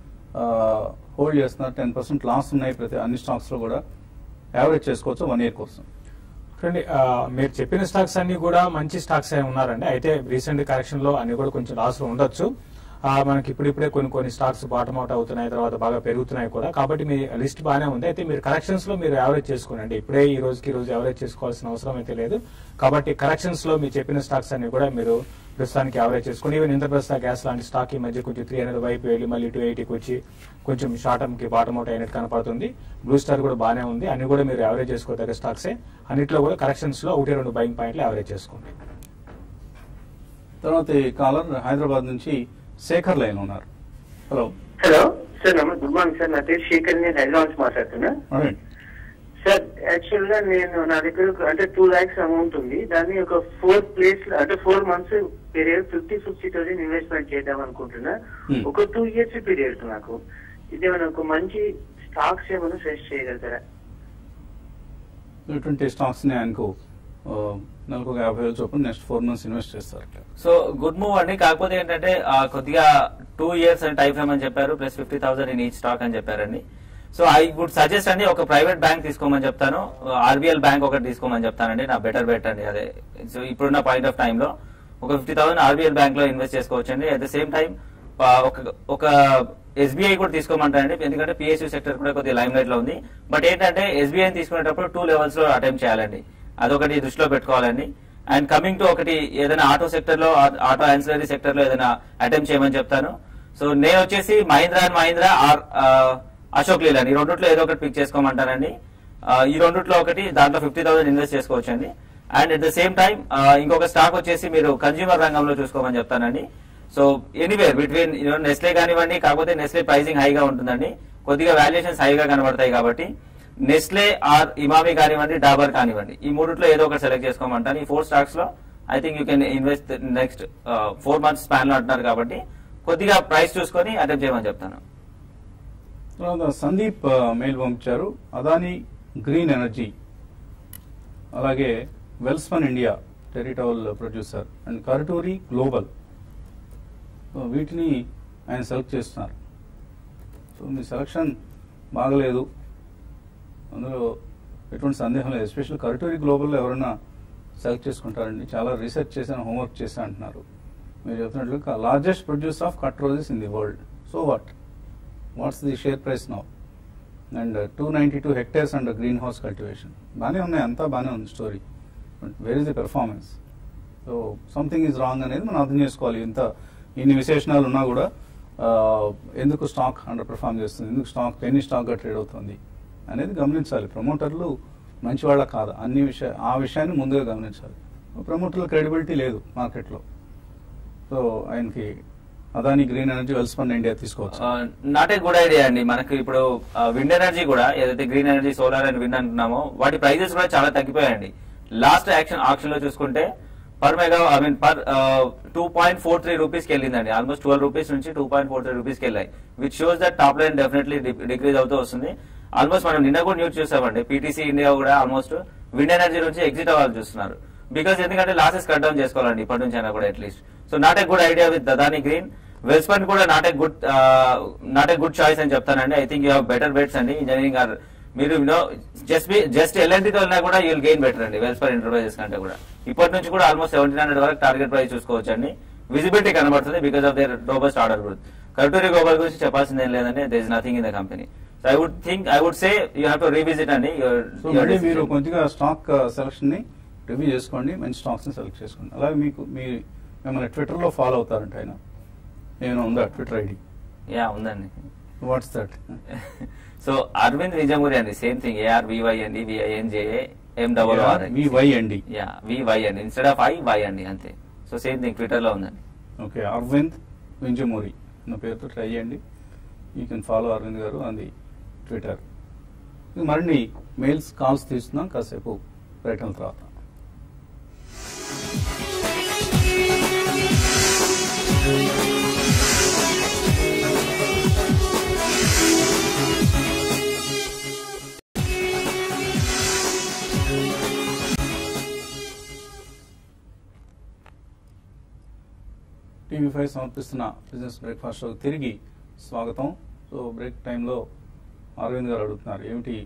హోల్డ్ చేస్తున్నారు టెన్ పర్సెంట్ లాస్ ఉన్నాయి ప్రతి అన్ని స్టాక్స్ లో కూడా యావరేజ్ చేసుకోవచ్చు వన్ ఇయర్ కోసం
చూడండి ఆ, మీరు చెప్పిన స్టాక్స్ అన్ని కూడా మంచి స్టాక్స్ అయి ఉన్నారండి అయితే రీసెంట్ కరెక్షన్ లో అన్ని కూడా కొంచెం లాస్ లో ఉండొచ్చు ఆ, మనకి ఇప్పుడిప్పుడే కొన్ని కొన్ని స్టాక్స్ బాటమ్ అవుట్ అవుతున్నాయి తర్వాత బాగా పెరుగుతున్నాయి కూడా కాబట్టి మీ లిస్ట్ బాగానే ఉంది అయితే మీరు కరెక్షన్స్ లో మీరు యావరేజ్ చేసుకోనండి ఇప్పుడే ఈ రోజుకి ఈ రోజు యావరేజ్ చేసుకోవాల్సిన అవసరం అయితే లేదు కాబట్టి కరెక్షన్స్ లో మీరు చెప్పిన స్టాక్స్ అన్ని కూడా మీరు ప్రస్తుతానికి యావరేజ్ చేసుకోండి ఈవెన్ ఇంద్రప్రస్థ గ్యాస్ లాంటి స్టాక్ ఈ మధ్య కొంచెం త్రీ హండ్రెడ్ వైపు వెళ్ళి మళ్ళీ టూ ఎయిటీకి వచ్చి కొంచెం షార్ట్ టర్మ్ కి బాటమ్ అవుట్ అయినట్టు కనపడుతుంది బ్లూ స్టార్ కూడా బాగానే ఉంది అన్ని కూడా మీరు యావరేజ్ చేసుకోదగ్గ స్టాక్సే అన్నిట్లో కూడా కరెక్షన్స్ లో ఒకటి రెండు బయింగ్ పాయింట్లు యావరేజ్ చేసుకోండి
తర్వాత ఈ కాలర్ హైదరాబాద్ నుంచి శేఖర్ లైన్ ఉన్నారు హలో
హలో సార్ నమస్తే గుడ్ మార్నింగ్ సార్ నా పేరు శేఖర్ నేను హైదరాబాద్ నుంచి మాట్లాడుతున్నా
రైట్
సార్ యాక్చువల్ గా నేను నా దగ్గర ఒక- అంటే టూ లాక్స్ అమౌంట్ ఉంది దాన్ని ఒక ఫోర్ ప్లేస్ అంటే four months period fifty fifty thousand investment చేద్దాం అనుకుంటున్నా
Hmm.
ఒక టూ ఇయర్స్ పీరియడ్ నాకు ఇదేమైనా ఒక మంచి స్టాక్స్ ఏమైనా సజెస్ట్ చేయగలుగుతారా
ఇటువంటి స్టాక్స్ ని ఆయనకు ఆ, నెలకు ఒక యాభై వేలు చొప్పున నెక్స్ట్ ఫోర్ మంత్స్ ఇన్వెస్ట్ చేస్తారు
సో గుడ్ మూవ్ అండి కాకపోతే ఏంటంటే ఆ, కొద్దిగా టూ ఇయర్స్ అని టైం ఫ్రేమ్ అని చెప్పారు plus fifty thousand in each stock అని చెప్పారండి సో ఐ వుడ్ సజెస్ట్ అండి ఒక ప్రైవేట్ బ్యాంక్ తీసుకోమని చెప్తాను ఆర్బీఎల్ బ్యాంక్ ఒకటి తీసుకోమని చెప్తానండి నా బెటర్ బెట్ అండి అదే సో ఇప్పుడున్న పాయింట్ ఆఫ్ టైంలో ఒక ఫిఫ్టీ థౌసండ్ ఆర్బీఎల్ బ్యాంక్ లో ఇన్వెస్ట్ చేసుకోవచ్చు అండి అట్ ద సేమ్ టైం ఒక ఒక ఎస్బీఐ కూడా తీసుకోమంటారండి ఎందుకంటే పిఎస్యూ సెక్టర్ కూడా కొద్దిగా లైమ్ లైట్ లో ఉంది బట్ ఏంటంటే ఎస్బీఐ తీసుకునేటప్పుడు టూ లెవెల్స్ లో అటెంప్ట్ చేయాలండి అదొకటి దృష్టిలో పెట్టుకోవాలండి అండ్ కమింగ్ టు ఒకటి ఏదైనా ఆటో సెక్టర్ లో ఆటో ఆన్సిలరీ సెక్టర్ లో ఏదైనా అటెంప్ట్ చేయమని చెప్తాను సో నేను వచ్చేసి మహీంద్రా అండ్ మహీంద్రా ఆర్ అశోక్ లేలాండ్ ఈ రెండిట్లో ఏదో ఒకటి పిక్ చేసుకోమంటానండి ఆ, ఈ రెండిట్లో ఒకటి దాంట్లో ఫిఫ్టీ థౌసండ్ ఇన్వెస్ట్ చేసుకోవచ్చు అండి and at the same time ఇంకొక స్టాక్ వచ్చేసి మీరు కన్జ్యూమర్ రంగంలో చూసుకోమని చెప్తానండి సో ఎనీవేర్ బిట్వీన్ నెస్లే కానివ్వండి కాకపోతే నెస్లే ప్రైసింగ్ హైగా ఉంటుందండి కొద్దిగా వాల్యుయేషన్స్ హైగా కనబడతాయి కాబట్టి నెస్లే ఆర్ ఇమామి కానివ్వండి డాబర్ కానివ్వండి ఈ మూడిట్లో ఏదో ఒకటి సెలెక్ట్ చేసుకోమంటాను ఈ ఫోర్ స్టాక్స్ లో I think you can invest next four months span లో అంటున్నారు కాబట్టి కొద్దిగా ప్రైస్ చూసుకొని అటెంప్ట్ చేయమని చెప్తాను
తర్వాత సందీప్ ఆ, మెయిల్ పంపించారు అదాని గ్రీన్ ఎనర్జీ అలాగే వెల్స్పన్ ఇండియా టెరిటవల్ producer and Karuturi global so వీటిని ఆయన సెలెక్ట్ చేస్తున్నారు సో మీ సెలక్షన్ బాగలేదు అందులో ఎటువంటి సందేహం లేదు ఎస్పెషల్ కరటూరి గ్లోబల్లో ఎవరైనా సెలెక్ట్ చేసుకుంటారండి చాలా రీసెర్చ్ చేశాను హోంవర్క్ చేశాను అంటున్నారు మీరు చెప్తున్నట్లుగా largest produce of cut roses in the world so what what's the share price now and two ninety two hectares and green house cultivation బాగానే ఉన్నాయి అంతా బాగానే ఉంది story but where is the performance so something is wrong అనేది మనం అర్థం చేసుకోవాలి ఇంత ఇన్ని విశేషణాలు ఉన్నా కూడా ఆ, ఎందుకు స్టాక్ అండర్ పర్ఫామ్ చేస్తుంది ఎందుకు స్టాక్ పెన్నీ స్టాక్గా ట్రేడ్ అవుతుంది అనేది గమనించాలి ప్రమోటర్లు మంచి వాళ్ళ కాదు అన్ని విషయ ఆ విషయాన్ని ముందుగా గమనించాలి ప్రమోటర్ల క్రెడిబిలిటీ లేదు మార్కెట్లో సో ఆయనకి Adani green energy Welspun India తీసుకోవచ్చు
నాట్ ఏ గుడ్ ఐడియా అండి మనకి ఇప్పుడు విండ్ ఎనర్జీ కూడా ఏదైతే green energy solar and wind అంటున్నామో వాటి ప్రైజెస్ కూడా చాలా తగ్గిపోయాయండి లాస్ట్ యాక్షన్ ఆప్షన్ లో చూసుకుంటే per mega I mean per two point four three rupees కి వెళ్ళిందండి ఆల్మోస్ట్ ట్వెల్వ్ రూపీస్ నుంచి two point four three rupees కి వెళ్ళాయి which shows that top line definitely decrease అవుతూ వస్తుంది ఆల్మోస్ట్ మనం నిన్న కూడా న్యూస్ చూసామండి పీటీసీ ఇండియా కూడా ఆల్మోస్ట్ విండ్ ఎనర్జీ నుంచి ఎగ్జిట్ అవ్వాలి చూస్తున్నారు బికాస్ ఎందుకంటే లాసెస్ కట్ డౌన్ చేసుకోవాలండి ఇప్పటి నుంచి అయినా కూడా at least so not a good idea with దదాని green wells fund కూడా not a good not a good choice అని చెప్తానండి I think you have better bets అండి ఇంజనీరింగ్ ఆర్ మీరు నో జస్ట్ జస్ట్ ఎల్ఎన్టీతో వెళ్ళినా కూడా యూల్ గెయిన్ బెటర్ అండి wells fund enterprises కంటే కూడా ఇప్పటి నుంచి కూడా ఆల్మోస్ట్ సెవెంటీన్ హండ్రెడ్ వరకు టార్గెట్ ప్రైస్ చూసుకోవచ్చు అండి విజిబిలిటీ కనబడుతుంది because of their robust order growth కర్టూరి global గురించి చెప్పాల్సింది ఏం లేదండి they is nothing in the company so I would think I would say you have to revisit అండి
సో మళ్ళీ మీరు కొద్దిగా స్టాక్ సెలక్షన్ ని రివ్యూ చేసుకోండి మంచి స్టాక్స్ ని సెలెక్ట్ చేసుకోండి అలాగే మీకు మీ మిమ్మల్ని ట్విట్టర్ లో ఫాలో అవుతారంట ఆయన నేను ఉందా ట్విట్టర్ ఐడి
యా ఉందండి
what's that
so Arvind Vijayamuri అండి సేమ్ థింగ్ ఏఆర్ వివై అండి విఐఎన్జేఏ ఎం డబల్ ఆర్
మీ వై అండి
యా వివై అండి ఇన్స్టెడ్ ఆఫ్ ఐ వై అండి అంతే సో సేమ్ థింగ్ ట్విట్టర్ లో ఉందండి
ఓకే అరవింద్ వింజమూరి అన్న పేరుతో ట్రై చేయండి you can follow Arvind garu on the Twitter మరిన్ని మెయిల్స్ కాల్స్ తీస్తున్నాం కాసేపు ప్రకటన తర్వాత టీవీ ఫైవ్ సమర్పిస్తున్న బిజినెస్ బ్రేక్ఫాస్ట్ షో తిరిగి స్వాగతం సో బ్రేక్ టైంలో అరవింద్ గారు అడుగుతున్నారు ఏమిటి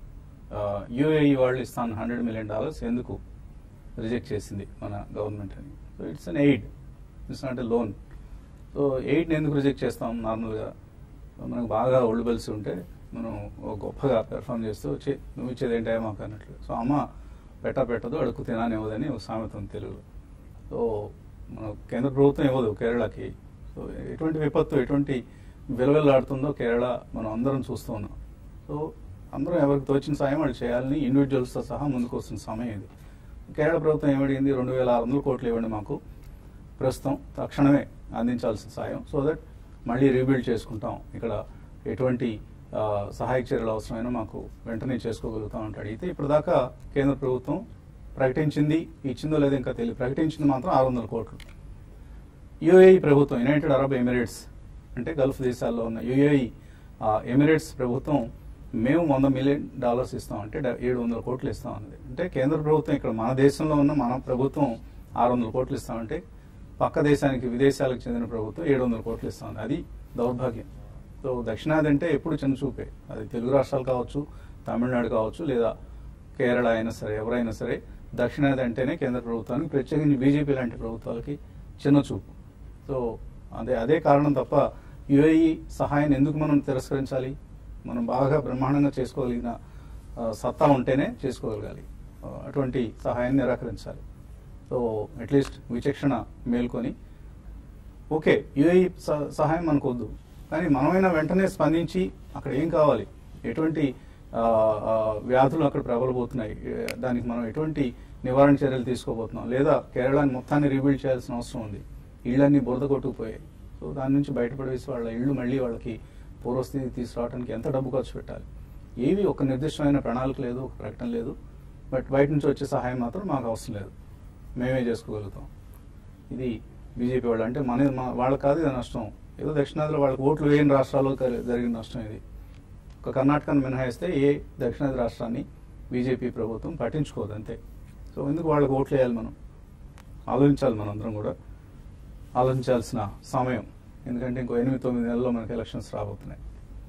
యూఏఈ వాళ్ళు ఇస్తాను హండ్రెడ్ మిలియన్ డాలర్స్ ఎందుకు రిజెక్ట్ చేసింది మన గవర్నమెంట్ అని so it's an aid it's not a loan so ఎయిడ్ని ఎందుకు రిజెక్ట్ చేస్తాం నార్మల్గా మనకు బాగా ఒళ్ళు బలిసి ఉంటే మనం ఓ గొప్పగా పెర్ఫామ్ చేస్తూ వచ్చి నువ్వు ఇచ్చేది ఏంటో మాకు అన్నట్లు సో అమ్మ పెట్ట పెట్టదు అడుగు తినానివ్వదని ఒక సామెత ఉంది తెలుగులో సో మన కేంద్ర ప్రభుత్వం ఇవ్వదు కేరళకి సో ఎటువంటి విపత్తు ఎటువంటి విలువలాడుతుందో కేరళ మనం అందరం చూస్తూ ఉన్నాం సో అందరం ఎవరికి తోచిన సాయం వాళ్ళు చేయాలని ఇండివిజువల్స్తో సహా ముందుకు వస్తున్న సమయం ఇది కేరళ ప్రభుత్వం ఏమడిగింది రెండు వేల ఆరు వందల కోట్లు ఇవ్వండి మాకు ప్రస్తుతం తక్షణమే అందించాల్సిన సాయం సో దట్ మళ్ళీ రీబిల్డ్ చేసుకుంటాం ఇక్కడ ఎటువంటి ఆ, సహాయక చర్యలు అవసరమైనా మాకు వెంటనే చేసుకోగలుగుతాం అంటే అడిగితే ఇప్పటిదాకా కేంద్ర ప్రభుత్వం ప్రకటించింది ఇచ్చిందో లేదో ఇంకా తెలియదు ప్రకటించింది మాత్రం ఆరు వందల కోట్లు యుఏఈ ప్రభుత్వం యునైటెడ్ అరబ్ ఎమిరేట్స్ అంటే గల్ఫ్ దేశాల్లో ఉన్న యుఏఈ ఎమిరేట్స్ ప్రభుత్వం మేము వంద మిలియన్ డాలర్స్ ఇస్తాం అంటే డ- ఏడు వందల కోట్లు ఇస్తాం అన్నది అంటే కేంద్ర ప్రభుత్వం ఇక్కడ మన దేశంలో ఉన్న మన ప్రభుత్వం ఆరు వందల కోట్లు ఇస్తామంటే పక్క దేశానికి విదేశాలకు చెందిన ప్రభుత్వం ఏడు వందల కోట్లు ఇస్తాం అది దౌర్భాగ్యం సో దక్షిణాది అంటే ఎప్పుడు చిన్న చూపే అది తెలుగు రాష్ట్రాలు కావచ్చు తమిళనాడు కావచ్చు లేదా కేరళ అయినా సరే ఎవరైనా సరే దక్షిణాది అంటేనే కేంద్ర ప్రభుత్వానికి ప్రత్యేకించి బీజేపీ లాంటి ప్రభుత్వాలకి చిన్న చూపు సో అదే అదే కారణం తప్ప యుఏఈ సహాయాన్ని ఎందుకు మనం తిరస్కరించాలి మనం బాగా బ్రహ్మాండంగా చేసుకోగలిగిన ఆ, సత్తా ఉంటేనే చేసుకోగలగాలి ఆ, అటువంటి సహాయాన్ని నిరాకరించాలి సో అట్లీస్ట్ విచక్షణ మేల్కొని ఓకే యుఏఈ స- సహాయం మనకు వద్దు కానీ మనమైనా వెంటనే స్పందించి అక్కడ ఏం కావాలి ఎటువంటి ఆ, ఆ, వ్యాధులు అక్కడ ప్రబలబోతున్నాయి ఏ- దానికి మనం ఎటువంటి నివారణ చర్యలు తీసుకోబోతున్నాం లేదా కేరళని మొత్తాన్ని రీబిల్డ్ చేయాల్సిన అవసరం ఉంది ఇళ్ళన్నీ బురద కొట్టుకుపోయాయి సో దాని నుంచి బయటపడేసి వాళ్ళ ఇళ్ళు మళ్ళీ వాళ్ళకి పూర్వస్థితి తీసుకురావడానికి ఎంత డబ్బు ఖర్చు పెట్టాలి ఏవి ఒక నిర్దిష్టమైన ప్రణాళిక లేదు ఒక ప్రకటన లేదు బట్ బయట నుంచి వచ్చే సహాయం మాత్రం మాకు అవసరం లేదు మేమే చేసుకోగలుగుతాం ఇది బీజేపీ వాళ్ళు అంటే మన మన- వాళ్ళకి కాదు ఇది నష్టం ఏదో దక్షిణాదిలో వాళ్ళకి ఓట్లు వేయని రాష్ట్రాల్లో కలి- జరిగిన నష్టం ఇది ఒక కర్ణాటకను మినహాయిస్తే ఏ దక్షిణాది రాష్ట్రాన్ని బీజేపీ ప్రభుత్వం పట్టించుకోదు అంతే సో ఎందుకు వాళ్ళకి ఓట్లు వేయాలి మనం ఆలోచించాలి మనందరం కూడా ఆలోచించాల్సిన సమయం ఎందుకంటే ఇంకో ఎనిమిది తొమ్మిది నెలల్లో మనకి ఎలక్షన్స్ రాబోతున్నాయి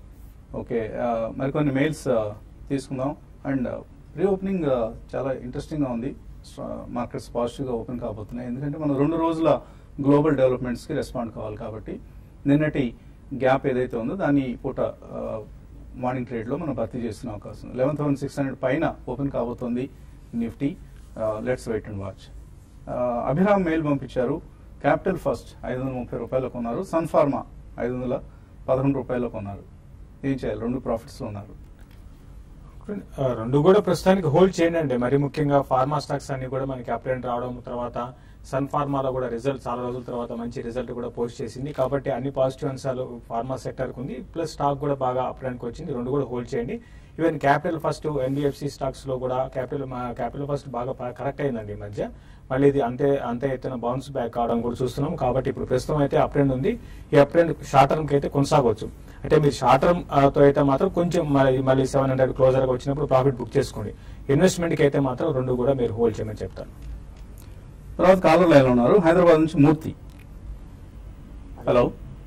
ఓకే ఆ, మరికొన్ని మెయిల్స్ ఆ, తీసుకుందాం అండ్ ప్రీ ఓపెనింగ్ ఆ, చాలా ఇంట్రెస్టింగ్గా ఉంది మార్కెట్స్ పాజిటివ్గా ఓపెన్ కాబోతున్నాయి ఎందుకంటే మనం రెండు రోజుల గ్లోబల్ డెవలప్మెంట్స్కి రెస్పాండ్ కావాలి కాబట్టి నిన్నటి గ్యాప్ ఏదైతే ఉందో దాన్ని ఈ పూట ఆ, మార్నింగ్ ట్రేడ్లో మనం భర్తీ చేస్తున్న అవకాశం ఉంది లెవెన్ థౌసండ్ సిక్స్ హండ్రెడ్ పైన ఓపెన్ కాబోతోంది Nifty let's wait and watch Abhiram mail పంపించారు క్యాపిటల్ ఫస్ట్ ఐదు వందల ముప్పై రూపాయలు కొన్నారు సన్ ఫార్మా ఐదు వందల పదకొండు రూపాయలు కొన్నారు ఏం చేయాలి రెండు ప్రాఫిట్స్లో ఉన్నారు
ఆ, రెండు కూడా ప్రస్తుతానికి హోల్డ్ చేయండి అండి మరి ముఖ్యంగా ఫార్మా స్టాక్స్ అన్ని కూడా మనకి అప్డేట్ రావడం తర్వాత సన్ ఫార్మాలో కూడా రిజల్ట్ చాలా రోజుల తర్వాత మంచి రిజల్ట్ కూడా పోస్ట్ చేసింది కాబట్టి అన్ని పాజిటివ్ అంశాలు ఫార్మా సెక్టర్కి ఉంది ప్లస్ స్టాక్ కూడా బాగా అప్డేట్కి వచ్చింది రెండు కూడా హోల్డ్ చేయండి even capital first NBFC stocks లో కూడా క్యాపిటల్ క్యాపిటల్ ఫస్ట్ బాగా కరెక్ట్ అయిందండి ఈ మధ్య మళ్ళీ ఇది అంతే అంతే ఎత్తున బౌన్స్ బ్యాక్ కావడం కూడా చూస్తున్నాం కాబట్టి ఇప్పుడు ప్రస్తుతం అయితే అప్ ట్రెండ్ ఉంది ఈ అప్ ట్రెండ్ షార్ట్ టర్మ్ కి అయితే కొనసాగవచ్చు అంటే మీరు షార్ట్ టర్మ్ తో అయితే మాత్రం కొంచెం మళ్ళీ మళ్ళీ సెవెన్ హండ్రెడ్ క్లోజర్ గా వచ్చినప్పుడు ప్రాఫిట్ బుక్ చేసుకోండి ఇన్వెస్ట్మెంట్ కి అయితే మాత్రం రెండు కూడా మీరు హోల్డ్ చేయమని చెప్తాను
తర్వాత కాలర్ లైన్లో ఉన్నారు హైదరాబాద్ నుంచి మూర్తి హలో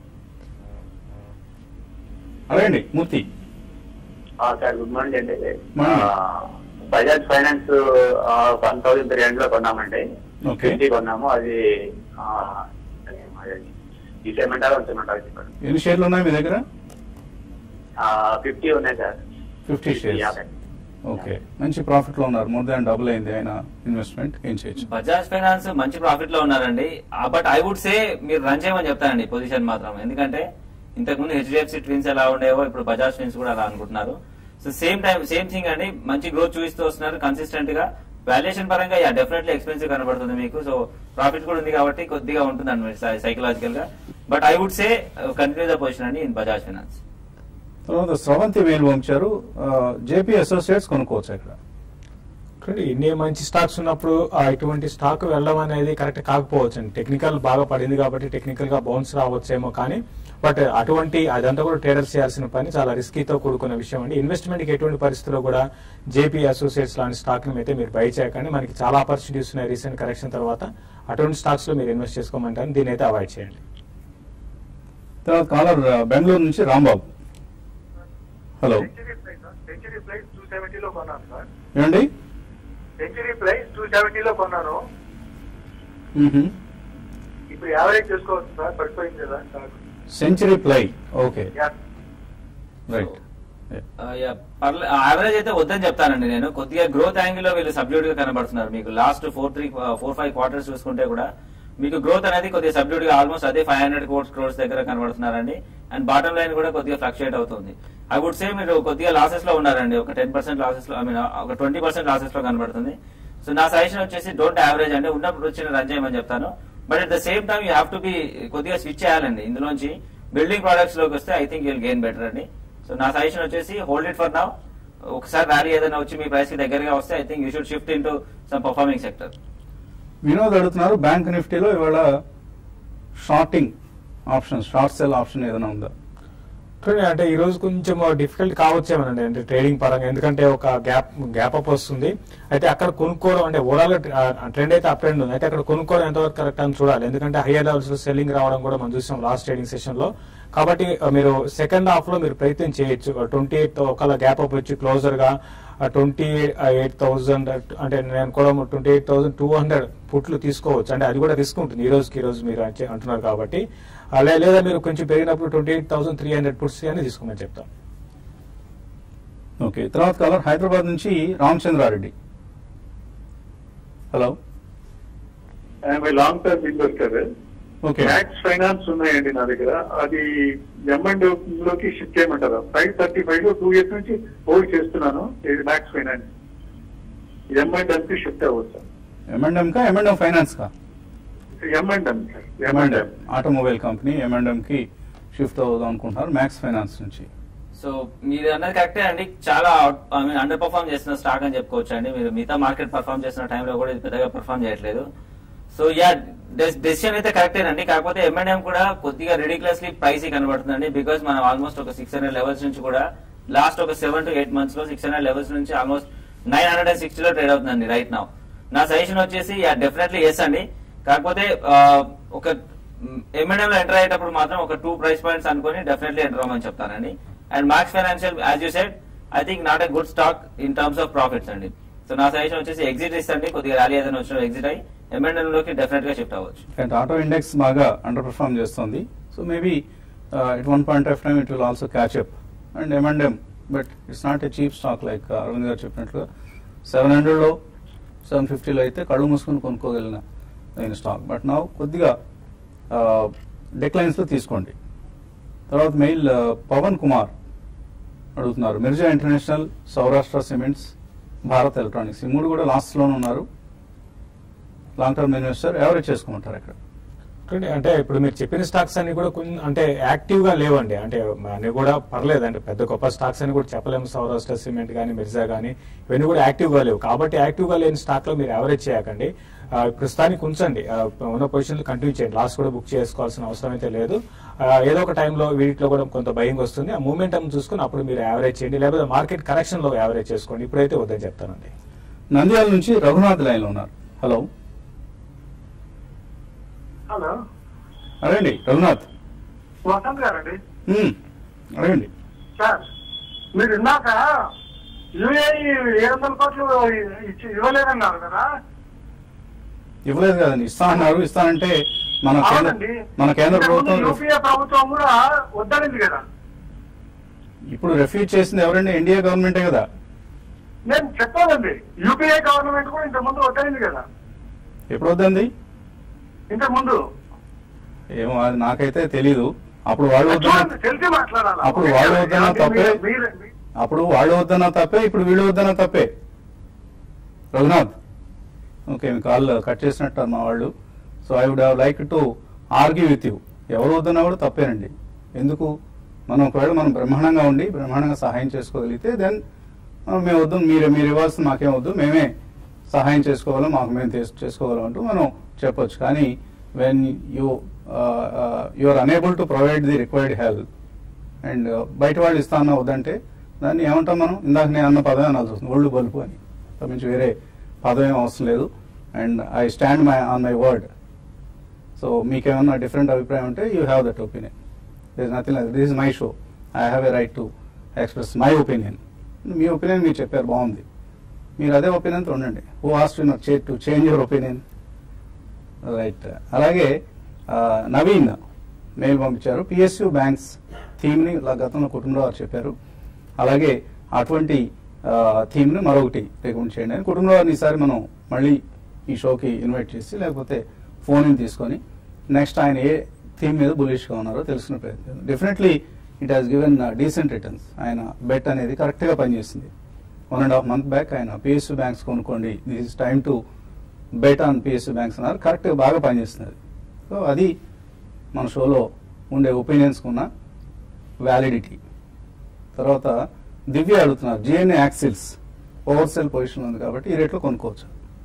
అడగండి మూర్తి
సార్ గుడ్ మార్నింగ్ అండి
మార్నింగ్.
ఆ, Bajaj Finance one thousand three hundred లో కొన్నామండి
ఓకే.
ఫిఫ్టీ కొన్నాము అది ఆ, అది తీసేయమంటారా ఉంచమంటారా చెప్పండి
ఎన్ని షేర్లు ఉన్నాయి మీ దగ్గర
ఫిఫ్టీ ఉన్నాయి సార్
ఫిఫ్టీ షేర్స్
యాభై.
ఓకే మంచి ప్రాఫిట్ లో ఉన్నారు మోర్ దాన్ డబుల్ అయింది ఆయన ఇన్వెస్ట్మెంట్ ఏం చేయొచ్చు
బజాజ్ ఫైనాన్స్ మంచి ప్రాఫిట్ లో ఉన్నారండి బట్ ఐ వుడ్ సే మీరు రన్ చేయమని చెప్తానండి పొజిషన్ మాత్రం ఎందుకంటే ఇంతకుముందు హెచ్డిఎఫ్సి ట్విన్స్ ఎలా ఉండేవో ఇప్పుడు బజాజ్ ట్విన్స్ కూడా అలా అనుకుంటున్నారు so same time same thing అండి మంచి గ్రోత్ చూపిస్తూ వస్తున్నారు కన్సిస్టెంట్ గా వాల్యుయేషన్ పరంగా యా డెఫినెట్లీ ఎక్స్పెన్సివ్ కనబడుతుంది మీకు సో ప్రాఫిట్ కూడా ఉంది కాబట్టి కొద్దిగా ఉంటుంది అండి సైకలాజికల్ గా but I would say continue the position అండి ఇన్ బజాజ్ ఫైనాన్స్
తర్వాత స్రవంతి మెయిల్ పంపించారు జేపీ అసోసియేట్స్ కొనుక్కోవచ్చు ఇక్కడ
చూడండి ఇన్ని మంచి స్టాక్స్ ఉన్నప్పుడు ఆ ఇటువంటి స్టాక్ వెళ్ళడం అనేది కరెక్ట్ కాకపోవచ్చు అండి టెక్నికల్ బాగా పడింది కాబట్టి టెక్నికల్ గా బౌన్స్ రావచ్చేమో కానీ బట్ అటువంటి అదంతా కూడా ట్రేడర్స్ చేయాల్సిన పని చాలా రిస్కీతో కూడుకున్న విషయం అండి ఇన్వెస్ట్మెంట్ కి ఎటువంటి పరిస్థితుల్లో కూడా జేపీ అసోసియేట్స్ లాంటి స్టాక్ అయితే మీరు బై చేయకండి మనకి చాలా ఆపర్చునిటీస్ ఉన్నాయి రీసెంట్ కరెక్షన్ తర్వాత అటువంటి స్టాక్స్ లో మీరు ఇన్వెస్ట్ చేసుకోమంటారు దీని అయితే అవాయిడ్ చేయండి
తర్వాత కాలర్ బెంగళూరు నుంచి Rambabu hello
century price century price two సెవెంటీలో కొన్నాను సార్
ఏమండి
సెంచరీ ప్రైస్ టూ సెవెంటీలో కొన్నాను
మ్మ్హ.
ఇప్పుడు యావరేజ్ చేసుకోవచ్చు సార్ పడిపోయింది కదా stock
century ply okay
yeah
right
average అయితే వద్దని చెప్తానండి నేను కొద్దిగా గ్రోత్ యాంగిల్ లో వీళ్ళు సబ్డ్యూట్ గా కనబడుతున్నారు మీకు last four three four five quarters చూసుకుంటే కూడా మీకు గ్రోత్ అనేది కొద్దిగా సబ్డ్యూట్ గా ఆల్మోస్ట్ అదే ఫైవ్ హండ్రెడ్ కోర్స్ క్రోర్స్ దగ్గర కనబడుతున్నారండి అండ్ బాటమ్ లైన్ కూడా కొద్దిగా ఫ్లక్చుయేట్ అవుతుంది ఐ వుడ్ సే మీరు కొద్దిగా లాసెస్ లో ఉన్నారండి ఒక టెన్ పర్సెంట్ లాసెస్ లో ఐ మీన్ ఒక ట్వంటీ పర్సెంట్ లాసెస్ లో కనబడుతుంది సో నా సజెషన్ వచ్చేసి డోంట్ యావరేజ్ అంటే ఉన్నప్పుడు వచ్చిన రన్ చేయమని చెప్తాను but at the same time you have to be కొద్దిగా స్విచ్ చేయాలండి ఇందులోంచి బిల్డింగ్ ప్రొడక్ట్స్ లోకి వస్తే I think you'll gain better అండి సో నా సజెషన్ వచ్చేసి హోల్డ్ ఇట్ ఫర్ నౌ ఒకసారి ర్యాలీ ఏదైనా వచ్చి మీ ప్రైస్ కి దగ్గరగా వస్తే I think you should shift into some performing sector
Vinod అడుగుతున్నారు బ్యాంక్ నిఫ్టీలో ఇవాళ shorting option short sell option ఏదైనా ఉందా
చూడండి అంటే ఈ రోజు కొంచెం డిఫికల్ట్ కావచ్చేమోనండి అంటే ట్రేడింగ్ పరంగా ఎందుకంటే ఒక గ్యాప్ గ్యాప్ అప్ వస్తుంది అయితే అక్కడ కొనుక్కోవడం అంటే ఓవరాల్ ట్రెండ్ అయితే అప్ ట్రెండ్ ఉంది అయితే అక్కడ కొనుక్కోవడం ఎంతవరకు కరెక్ట్ అని చూడాలి ఎందుకంటే హైయర్ లెవెల్స్ లో సెల్లింగ్ రావడం కూడా మనం చూసాం లాస్ట్ ట్రేడింగ్ సెషన్ లో కాబట్టి ఆ, మీరు సెకండ్ హాఫ్ లో మీరు ప్రయత్నం చేయొచ్చు ట్వంటీ ఎయిట్ ఒకవేళ గ్యాప్ అప్ వచ్చి క్లోజర్ గా ట్వంటీ ఎయిట్ థౌసండ్ అంటే నేను కూడా twenty eight thousand two hundred పుట్లు తీసుకోవచ్చు అంటే అది కూడా రిస్క్ ఉంటుంది ఈ రోజుకి ఈ రోజు మీరు అంచే- అంటున్నారు కాబట్టి అలా లేదా మీరు కొంచెం పెరిగినప్పుడు twenty eight thousand three hundred puts అని తీసుకోమని చెప్తాం
ఓకే తర్వాత కాలర్ హైదరాబాద్ నుంచి Ramachandra Reddy hello
long term investor
okay
Max Finance ఉన్నాయండి నా దగ్గర అది ఎం అండ్ లోకి షిఫ్ట్ చేయమంటారా ఫైవ్ థర్టీ ఫైవ్ లో టూ ఇయర్స్ నుంచి హోల్డ్ చేస్తున్నాను ఇది Max Finance M and M కి షిఫ్ట్ అవ్వచ్చు
ఎంఎండ్ఎం కా ఎంఎండ్ఎం ఫైనాన్స్ కా
M and M sir M and
M and M
M
automobile company M and M కి షిఫ్ట్ అవుదాం అనుకుంటున్నారు మ్యాక్స్ ఫైనాన్స్ నుంచి
సో మీరు అన్నది కరెక్టే అండి చాలా ఐ మీన్ అండర్ పర్ఫామ్ చేసిన స్టాక్ అని చెప్పుకోవచ్చు అండి మీరు మిగతా మార్కెట్ పర్ఫామ్ చేసిన టైంలో కూడా ఇది పెద్దగా పర్ఫామ్ చేయట్లేదు సో యా డెసిషన్ అయితే కరెక్టేనండి కాకపోతే ఎంఎన్ఎం కూడా కొద్దిగా రెడిక్యులస్లీ ప్రైస్ కనబడుతుందండి బికాస్ మనం ఆల్మోస్ట్ ఒక సిక్స్ హండ్రెడ్ లెవెల్స్ నుంచి కూడా లాస్ట్ ఒక సెవెన్ టు ఎయిట్ మంత్స్ లో సిక్స్ హండ్రెడ్ లెవెల్స్ నుంచి ఆల్మోస్ట్ నైన్ హండ్రెడ్ అండ్ సిక్స్టీలో ట్రేడ్ అవుతుందండి రైట్ నౌ నా సజెషన్ వచ్చేసి యా డెఫినెట్లీ ఎస్ అండి కాకపోతే ఆ, ఒక ఎంఎన్ఎం లో ఎంటర్ అయ్యేటప్పుడు మాత్రం ఒక టూ ప్రైస్ పాయింట్స్ అనుకుని డెఫినెట్లీ ఎంటర్ అవ్వమని చెప్తానండి and Max Financial as you said I think not a good stock in terms of profits అండి సో నా సజెషన్ వచ్చేసి ఎగ్జిట్ ఇస్తండి కొద్దిగా ర్యాలీ ఏదైనా వచ్చిన ఎగ్జిట్ అయ్యి ఎంఎన్ఎం లోకి డెఫినెట్ గా షిఫ్ట్ అవ్వచ్చు
అండ్ ఆటో ఇండెక్స్ బాగా అండర్ పర్ఫామ్ చేస్తుంది so maybe it one point of time it will also catch up and M and M but it's not a cheap stock like Aravind garu చెప్పినట్లుగా seven హండ్రెడ్లో seven ఫిఫ్టీలో అయితే కళ్ళు మూసుకొని కొనుక్కోగలిగిన స్టాక్ బట్ నా కొద్దిగా డిక్లైన్స్లో తీసుకోండి తర్వాత మెయిల్ ఆ, పవన్ కుమార్ అడుగుతున్నారు Mirza International Saurashtra Cements Bharat Electronics ఈ మూడు కూడా లాస్ట్ లోనే ఉన్నారు లాంగ్ టర్మ్ ఇన్వెస్టర్ ఎవరేజ్ చేసుకోమంటారు ఇక్కడ
చూడండి, అంటే ఇప్పుడు మీరు చెప్పిన స్టాక్స్ అన్ని కూడా కొన్ని అంటే యాక్టివ్ గా లేవండి అంటే అన్ని కూడా పర్లేదు అంటే పెద్ద గొప్ప స్టాక్స్ అని కూడా చెప్పలేము సౌరాష్ట్ర సిమెంట్ కానీ మిర్జా కానీ ఇవన్నీ కూడా యాక్టివ్ గా లేవు కాబట్టి యాక్టివ్ గా లేని స్టాక్ లో మీరు యావరేజ్ చేయకండి ఆ, ప్రస్తుతానికి ఉంచండి ఆ, ఉన్న పొజిషన్ కంటిన్యూ చేయండి లాస్ట్ కూడా బుక్ చేసుకోవాల్సిన అవసరం అయితే లేదు ఆ, ఏదో ఒక టైంలో వీటిలో కూడా కొంత భయం వస్తుంది ఆ మూమెంటం చూసుకుని అప్పుడు మీరు యావరేజ్ చేయండి లేకపోతే మార్కెట్ కరెక్షన్ లో యావరేజ్ చేసుకోండి ఇప్పుడైతే వద్దని చెప్తానండి
నంద్యాల నుంచి రఘునాథ్ లైన్ లో ఉన్నారు హలో
హలో
అడగండి రఘునాథ్
వసంత్ గారండి
మ్మ్. అడగండి
సార్ మీరు ఇందాక యూఏఈ ఏడు వందల కోట్లు ఇచ్చి ఇవ్వలేదన్నారు కదా
ఇవ్వలేదు కదండి ఇస్తా అన్నారు ఇస్తానంటే మన కేంద్ర
అవునండి
మన కేంద్ర
ఇంతకుముందు
ప్రభుత్వం
యూపీఏ ప్రభుత్వం కూడా వద్దనింది కదా
ఇప్పుడు రెఫ్యూజ్ చేసింది ఎవరండి ఎన్డీఏ గవర్నమెంటే కదా
నేను చెప్పాలండి యూపీఏ గవర్నమెంట్ కూడా ఇంతకుముందు వద్దనింది కదా
ఎప్పుడు వద్దంది
ఇంతకుముందు
ఏమో అది నాకైతే తెలీదు అప్పుడు వాళ్ళు వద్దన్న
చూడండి తెలిసి మాట్లాడాలి
అప్పుడు వాళ్ళు వద్దన్నా తప్పే.
మీరు- మీరు-
అప్పుడు వాళ్ళు వద్దన్నా తప్పే ఇప్పుడు వీళ్ళు వద్దన్నా తప్పే రఘునాథ్ ఓకే మీ కాల్ కట్ చేసినట్టు మా వాళ్ళు so I would have like to argue with you ఎవరు వద్దన్నా కూడా తప్పేనండి ఎందుకు మనం ఒకవేళ మనం బ్రహ్మాండంగా ఉండి బ్రహ్మాండంగా సహాయం చేసుకోగలిగితే దెన్ మేము వద్దు మీరు మీరు ఇవ్వాల్సిన మాకేం వద్దు మేమే సహాయం చేసుకోగలం మాకు మేము చేస్- చేసుకోగలం అంటూ మనం చెప్పొచ్చు కానీ when you you are unable to provide the required help and బయట వాళ్ళు ఇస్తాను వద్దంటే దాన్ని ఏమంటాం మనం ఇందాక నేను అన్న పదమే అనాల్సి వస్తుంది ఒళ్ళు బలుపు అని తప్పించి వేరే పదం ఏం అవసరం లేదు and I stand my on my word so మీకేమన్నా డిఫరెంట్ అభిప్రాయం ఉంటే you have that opinion this nothing like this is my show I have a right to express my opinion మీ ఒపీనియన్ మీరు చెప్పారు బాగుంది మీరు అదే ఒపీనియన్తో ఉండండి who asked to change your opinion right అలాగే ఆ, నవీన్ మెయిల్ పంపించారు పిఎస్యు బ్యాంక్స్ థీమ్ని ఇలా గతంలో కుటుంబంలో వారు చెప్పారు అలాగే అటువంటి థీమ్ని మరొకటి రికమెండ్ చేయండి అని కుటుంబంలో వారిని ఈసారి మనం మళ్ళీ ఈ షోకి ఇన్వైట్ చేసి లేకపోతే ఫోన్ తీసుకొని నెక్స్ట్ ఆయన ఏ థీమ్ మీద బులిష్గా ఉన్నారో తెలుసుకునే ప్రయత్నం definitely it has given decent returns ఆయన బెట్ అనేది కరెక్ట్గా పనిచేసింది one and half month back ఆయన పిఎస్యు బ్యాంక్స్ కొనుక్కోండి this is time to bet on PSU banks అన్నారు కరెక్ట్గా బాగా పనిచేస్తున్నది సో అది మన షోలో ఉండే ఒపీనియన్స్కి ఉన్న వ్యాలిడిటీ తర్వాత దివ్య అడుగుతున్నారు GNA Axles over sell position ఉంది కాబట్టి ఈ రేట్లో కొనుక్కోవచ్చు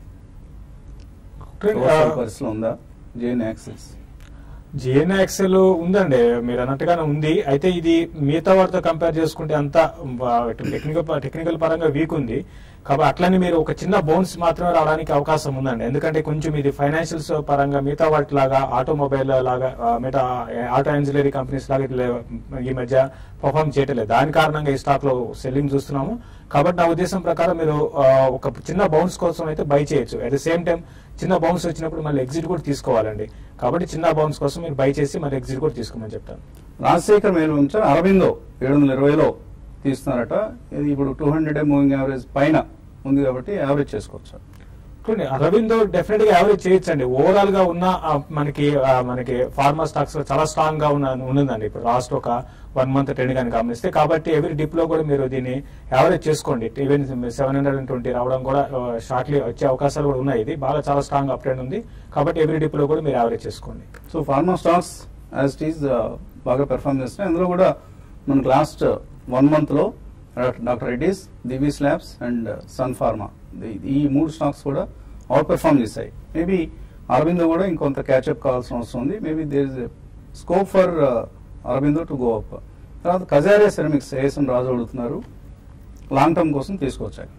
ఓవర్ సెల్ పరిస్థితిలో ఉందా జిఎన్ఏ యాక్సిల్స్
జిఎన్ఏ ఎక్సెల్ ఉందండి మీరు అన్నట్టుగానే ఉంది అయితే ఇది మిగతా వాటితో కంపేర్ చేసుకుంటే అంత టెక్నికల్ టెక్నికల్ పరంగా వీక్ ఉంది కాబట్టి అట్లని మీరు ఒక చిన్న బౌన్స్ మాత్రమే రావడానికి అవకాశం ఉందండి ఎందుకంటే కొంచెం ఇది ఫైనాన్షియల్స్ పరంగా మిగతా వాటి లాగా ఆటోమొబైల్ లాగా ఆ, మిగతా ఆటో ఎన్జినరీ కంపెనీస్ లాగా ఇట్లా ఈ మధ్య పర్ఫామ్ చేయట్లేదు దాని కారణంగా ఈ స్టాక్ లో సెల్లింగ్ చూస్తున్నాము కాబట్టి నా ఉద్దేశం ప్రకారం మీరు ఆ, ఒక చిన్న బౌన్స్ కోసం అయితే బై చేయొచ్చు అట్ ద సేమ్ టైం చిన్న బౌన్స్ వచ్చినప్పుడు మళ్ళీ ఎగ్జిట్ కూడా తీసుకోవాలండి కాబట్టి చిన్న బౌన్స్ కోసం మీరు బై చేసి మళ్ళీ ఎగ్జిట్ కూడా తీసుకోమని చెప్తాను
రాజశేఖర్ మేలు ఉంచారు అరవిందో ఏడు వందల ఇరవైలో తీస్తున్నారట ఇది ఇప్పుడు టూ హండ్రెడ్ మూవింగ్ యావరేజ్ పైన ఉంది కాబట్టి యావరేజ్ చేసుకోవచ్చు
చూడండి అరవింద్ డెఫినెట్ గా యావరేజ్ చేయొచ్చండి ఓవరాల్ గా ఉన్న ఆ, మనకి ఆ, మనకి ఫార్మా స్టాక్స్ చాలా స్ట్రాంగ్ గా ఉన్న ఉన్నదండి ఇప్పుడు లాస్ట్ ఒక వన్ మంత్ ట్రెండ్ కానీ గమనిస్తే కాబట్టి ఎవరి డిప్ లో కూడా మీరు దీన్ని యావరేజ్ చేసుకోండి even seven hundred and twenty రావడం కూడా షార్ట్లీ వచ్చే అవకాశాలు కూడా ఉన్నాయి ఇది బాగా చాలా స్ట్రాంగ్ అప్ ట్రెండ్ ఉంది కాబట్టి ఎవరి డిప్ లో కూడా మీరు యావరేజ్ చేసుకోండి
so pharma stocks as it is బాగా పెర్ఫామ్ చేస్తున్నాయి అందులో కూడా మనకు లాస్ట్ వన్ మంత్ లో doctor Reddy's Divi's labs and Sun Pharma ఈ మూడు స్టాక్స్ కూడా అవుట్ పెర్ఫామ్ చేశాయి మేబీ అరవిందో కూడా ఇంకొంత క్యాచ్అప్ కావాల్సిన అవసరం ఉంది maybe there is scope for Aurobindo to go up తర్వాత కజారియా సెరమిక్స్ ఏఎస్ఎం రాజు అడుగుతున్నారు లాంగ్ టర్మ్ కోసం తీసుకోవచ్చు అక్కడ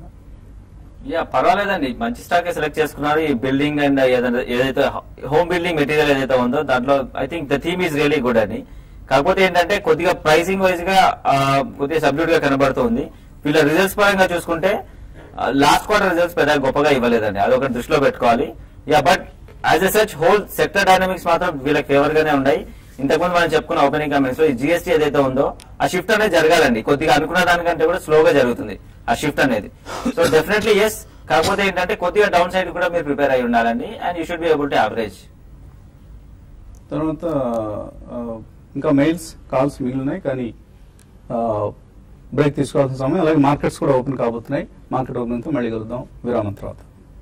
యా పర్వాలేదండి మంచి స్టాక్ సెలెక్ట్ చేసుకున్నారు ఈ బిల్డింగ్ అండ్ ఏదైతే హోమ్ బిల్డింగ్ మెటీరియల్ ఏదైతే ఉందో దాంట్లో I think the theme is really good అని కాకపోతే ఏంటంటే కొద్దిగా ప్రైసింగ్ వైజ్ గా ఆ, కొద్దిగా సబ్డ్యూట్ గా కనబడుతుంది వీళ్ళ రిజల్ట్స్ పరంగా చూసుకుంటే లాస్ట్ క్వార్టర్ రిజల్ట్స్ పెద్ద గొప్పగా ఇవ్వలేదండి అదొకటి దృష్టిలో పెట్టుకోవాలి yeah but as a such whole sector dynamics మాత్రం వీళ్ళకి ఫేవర్ గానే ఉన్నాయి ఇంతకుముందు మనం చెప్పుకున్న ఓపెనింగ్ కమెంట్స్ లో ఈ జిఎస్టీ ఏదైతే ఉందో ఆ షిఫ్ట్ అనేది జరగాలండి కొద్దిగా అనుకున్న దానికంటే కూడా స్లోగా జరుగుతుంది ఆ షిఫ్ట్ అనేది సో డెఫినెట్లీ ఎస్ కాకపోతే ఏంటంటే కొద్దిగా డౌన్ సైడ్ కూడా మీరు ప్రిపేర్ అయి ఉండాలండి and you should be able to average
తర్వాత ఆ, ఇంకా మెయిల్స్ కాల్స్ మిగిలినాయి కానీ బ్రేక్ తీసుకోవాల్సిన సమయం అలాగే మార్కెట్స్ కూడా ఓపెన్ కాబోతున్నాయి మార్కెట్ ఓపెనింగ్తో మళ్ళీ కలుద్దాం విరామం తర్వాత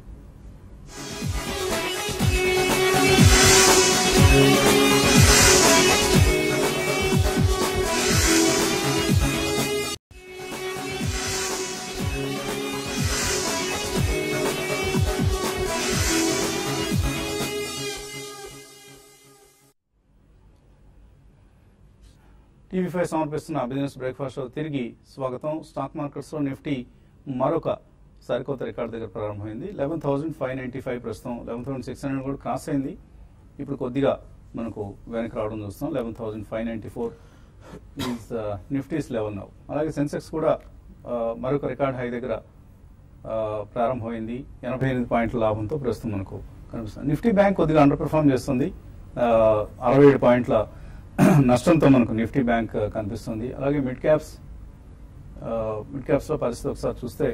టీవీ ఫైవ్ సమర్పిస్తున్న బిజినెస్ బ్రేక్ఫాస్ట్ షో తిరిగి స్వాగతం స్టాక్ మార్కెట్స్ లో నిఫ్టీ మరొక సరికొత్త రికార్డ్ దగ్గర ప్రారంభమైంది eleven thousand five ninety five ప్రస్తుతం లెవెన్ థౌసండ్ సిక్స్ హండ్రెడ్ కూడా క్రాస్ అయింది ఇప్పుడు కొద్దిగా మనకు వెనక్కి రావడం చూస్తాం eleven thousand five ninety four is Nifty's level now అలాగే సెన్సెక్స్ కూడా ఆ, మరొక రికార్డ్ హై దగ్గర ఆ, ప్రారంభమైంది ఎనభై ఎనిమిది పాయింట్ల లాభంతో ప్రస్తుతం మనకు కనిపిస్తుంది నిఫ్టీ బ్యాంక్ కొద్దిగా అండర్ పెర్ఫామ్ చేస్తుంది ఆ, అరవై ఏడు పాయింట్ల నష్టంతో మనకు నిఫ్టీ బ్యాంక్ కనిపిస్తుంది అలాగే మిడ్ క్యాప్స్ మిడ్ క్యాప్స్ లో పరిస్థితి ఒకసారి చూస్తే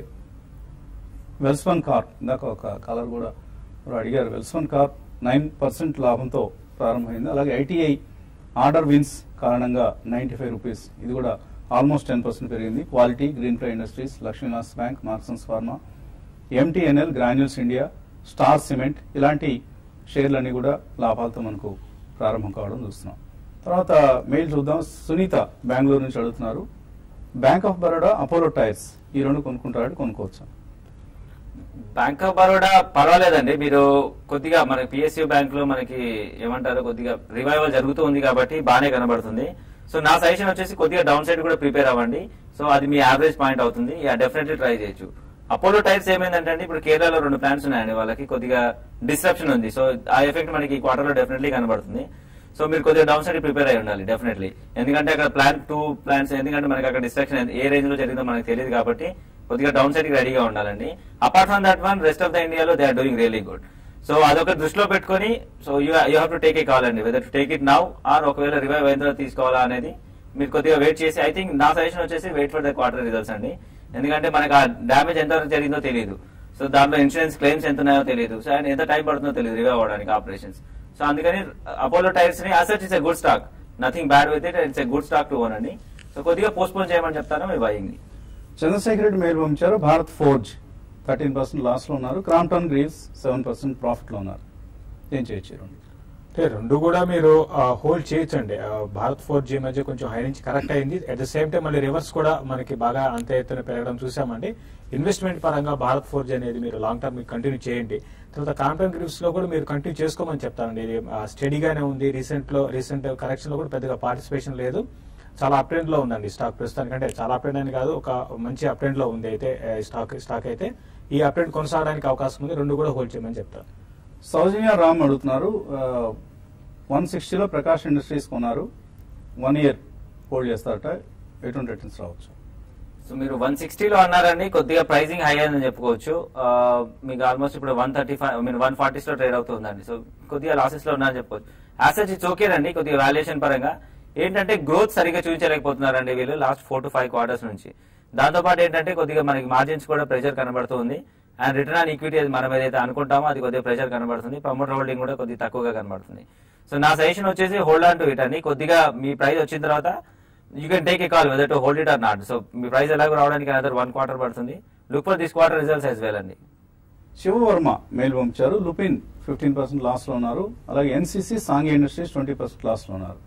వెల్స్వన్ కార్ ఇందాక ఒక కలర్ కూడా ఎవరో అడిగారు వెల్స్వన్ కార్ నైన్ పర్సెంట్ లాభంతో ప్రారంభమైంది అలాగే ఐటీఐ ఆర్డర్ విన్స్ కారణంగా నైన్టీ ఫైవ్ రూపీస్ ఇది కూడా ఆల్మోస్ట్ టెన్ పర్సెంట్ పెరిగింది quality Green Ply Industries Lakshminath bank Marksans Pharma MTNL Granules India Star Cement ఇలాంటి షేర్లన్నీ కూడా లాభాలతో మనకు ప్రారంభం కావడం చూస్తున్నాం తర్వాత మెయిల్ చూద్దాం సునీత బెంగళూరు నుంచి అడుగుతున్నారు Bank of Baroda Apollo Tyres ఈ రెండు కొనుక్కుంటారు కొనుక్కోవచ్చు
బ్యాంక్ ఆఫ్ బరోడా పర్వాలేదండి మీరు కొద్దిగా మన పిఎస్యూ బ్యాంక్ లో మనకి ఏమంటారు కొద్దిగా రివైవల్ జరుగుతూ ఉంది కాబట్టి బాగానే కనబడుతుంది సో నా సజెషన్ వచ్చేసి కొద్దిగా డౌన్ సైడ్ కూడా ప్రిపేర్ అవ్వండి సో అది మీ యావరేజ్ పాయింట్ అవుతుంది యా డెఫినెట్లీ ట్రై చేయొచ్చు అపోలో టైర్స్ ఏమైందంటే అండి ఇప్పుడు కేరళలో రెండు ప్లాన్స్ ఉన్నాయండి వాళ్ళకి కొద్దిగా డిస్ట్రప్షన్ ఉంది సో ఆ ఎఫెక్ట్ మనకి ఈ క్వార్టర్ లో డెఫినెట్లీ కనబడుతుంది సో మీరు కొద్దిగా డౌన్ సైడ్ ప్రిపేర్ అయి ఉండాలి డెఫినెట్లీ ఎందుకంటే అక్కడ ప్లాన్ టూ ప్లాన్స్ ఎందుకంటే మనకి అక్కడ డిస్ట్రక్షన్ ఏ రేంజ్ లో జరిగిందో మనకు తెలియదు కాబట్టి కొద్దిగా డౌన్ సైడ్ కి రెడీగా ఉండాలండి apart from that one rest of the ఇండియాలో they are doing really good so అదొక దృష్టిలో పెట్టుకొని so you you have to take a call అండి whether to take it now or ఒకవేళ రివైవ్ అయిన తర్వాత తీసుకోవాలా అనేది మీరు కొద్దిగా వెయిట్ చేసి ఐ థింక్ నా సజెషన్ వచ్చేసి wait for the quarter results అండి ఎందుకంటే మనకు ఆ డ్యామేజ్ ఎంత జరిగిందో తెలియదు సో దాంట్లో ఇన్సూరెన్స్ క్లెయిమ్స్ ఎంత ఉన్నాయో తెలియదు సో అండ్ ఎంత టైం పడుతుందో తెలియదు రివైవ్ అవడానికి ఆపరేషన్స్ సో అందుకని అపోలో టైర్స్ ని asset it's a good stock nothing bad with it it's a good stock to own అండి సో కొద్దిగా పోస్ట్పోన్ చేయమని చెప్తాను మీ బయింగ్ ని
చంద్రశేఖర్ రెడ్డి మెయిల్ పంపించారు Bharat Forge thirteen percent loss లో ఉన్నారు Crompton Greaves seven percent profit లో ఉన్నారు ఏం చేయొచ్చు ఈ రెండు
అంటే రెండు కూడా మీరు హోల్డ్ చేయొచ్చండి ఆ, భారత్ ఫోర్ జీ మధ్య కొంచెం హై నుంచి కరెక్ట్ అయింది అట్ ద సేమ్ టైం మళ్ళీ రివర్స్ కూడా మనకి బాగా అంత ఎత్తున పెరగడం చూసామండి ఇన్వెస్ట్మెంట్ పరంగా భారత్ ఫోర్ జీ అనేది మీరు లాంగ్ టర్మ్ కంటిన్యూ చేయండి తర్వాత కాంటన్ గ్రిప్స్ లో కూడా మీరు కంటిన్యూ చేసుకోమని చెప్తానండి ఇది స్టడీగానే ఉంది రీసెంట్ లో రీసెంట్ కరెక్షన్ లో కూడా పెద్దగా పార్టిసిపేషన్ లేదు చాలా అప్ ట్రెండ్ లో ఉందండి స్టాక్ ప్రస్తుతానికి అంటే చాలా అప్ ట్రెండ్ అని కాదు ఒక మంచి అప్ ట్రెండ్ లో ఉంది అయితే ఆ, స్టాక్ స్టాక్ అయితే ఈ అప్ ట్రెండ్ కొనసాగడానికి అవకాశం ఉంది రెండు కూడా హోల్డ్ చేయమని చెప్తాను
సౌజన్య రామ్ అడుగుతున్నారు వన్ సిక్స్టీలో ప్రకాష్ ఇండస్ట్రీస్ కొన్నారు వన్ ఇయర్ హోల్డ్ చేస్తారట ఎటువంటి రిటర్న్స్ రావచ్చు
సో మీరు వన్ సిక్స్టీలో అన్నారండి కొద్దిగా ప్రైసింగ్ హై అని చెప్పుకోవచ్చు ఆ, మీకు ఆల్మోస్ట్ ఇప్పుడు one thirty five mean one forties లో ట్రేడ్ అవుతుందండి సో కొద్దిగా లాసెస్ లో ఉన్నారని చెప్పుకోవచ్చు యాసెస్ ఇట్స్ ఓకేనండి కొద్దిగా వాల్యుయేషన్ పరంగా ఏంటంటే గ్రోత్ సరిగా చూపించలేకపోతున్నారండి వీళ్ళు last four to five quarters నుంచి దాంతో పాటు ఏంటంటే కొద్దిగా మనకి మార్జిన్స్ కూడా ప్రెషర్ కనబడుతుంది అండ్ రిటర్న్ ఆన్ ఈక్విటీ మనం ఏదైతే అనుకుంటామో అది కొద్దిగా ప్రెషర్ కనబడుతుంది ప్రమోటర్ హోల్డింగ్ కూడా కొద్దిగా తక్కువగా కనబడుతుంది సో నా సజెషన్ వచ్చేసి హోల్డ్ ఆన్ టు ఇట్ అండి కొద్దిగా మీ ప్రైస్ వచ్చిన తర్వాత you can take a call whether to hold it or not so మీ ప్రైస్ ఎలాగో రావడానికి అనదర్ వన్ క్వార్టర్ పడుతుంది look for this quarter results as well అండి
శివవర్మ మెయిల్ పంపించారు లుపిన్ ఫిఫ్టీన్ పర్సెంట్ లాస్ లో ఉన్నారు అలాగే NCC Sanghi Industries twenty percent loss లో ఉన్నారు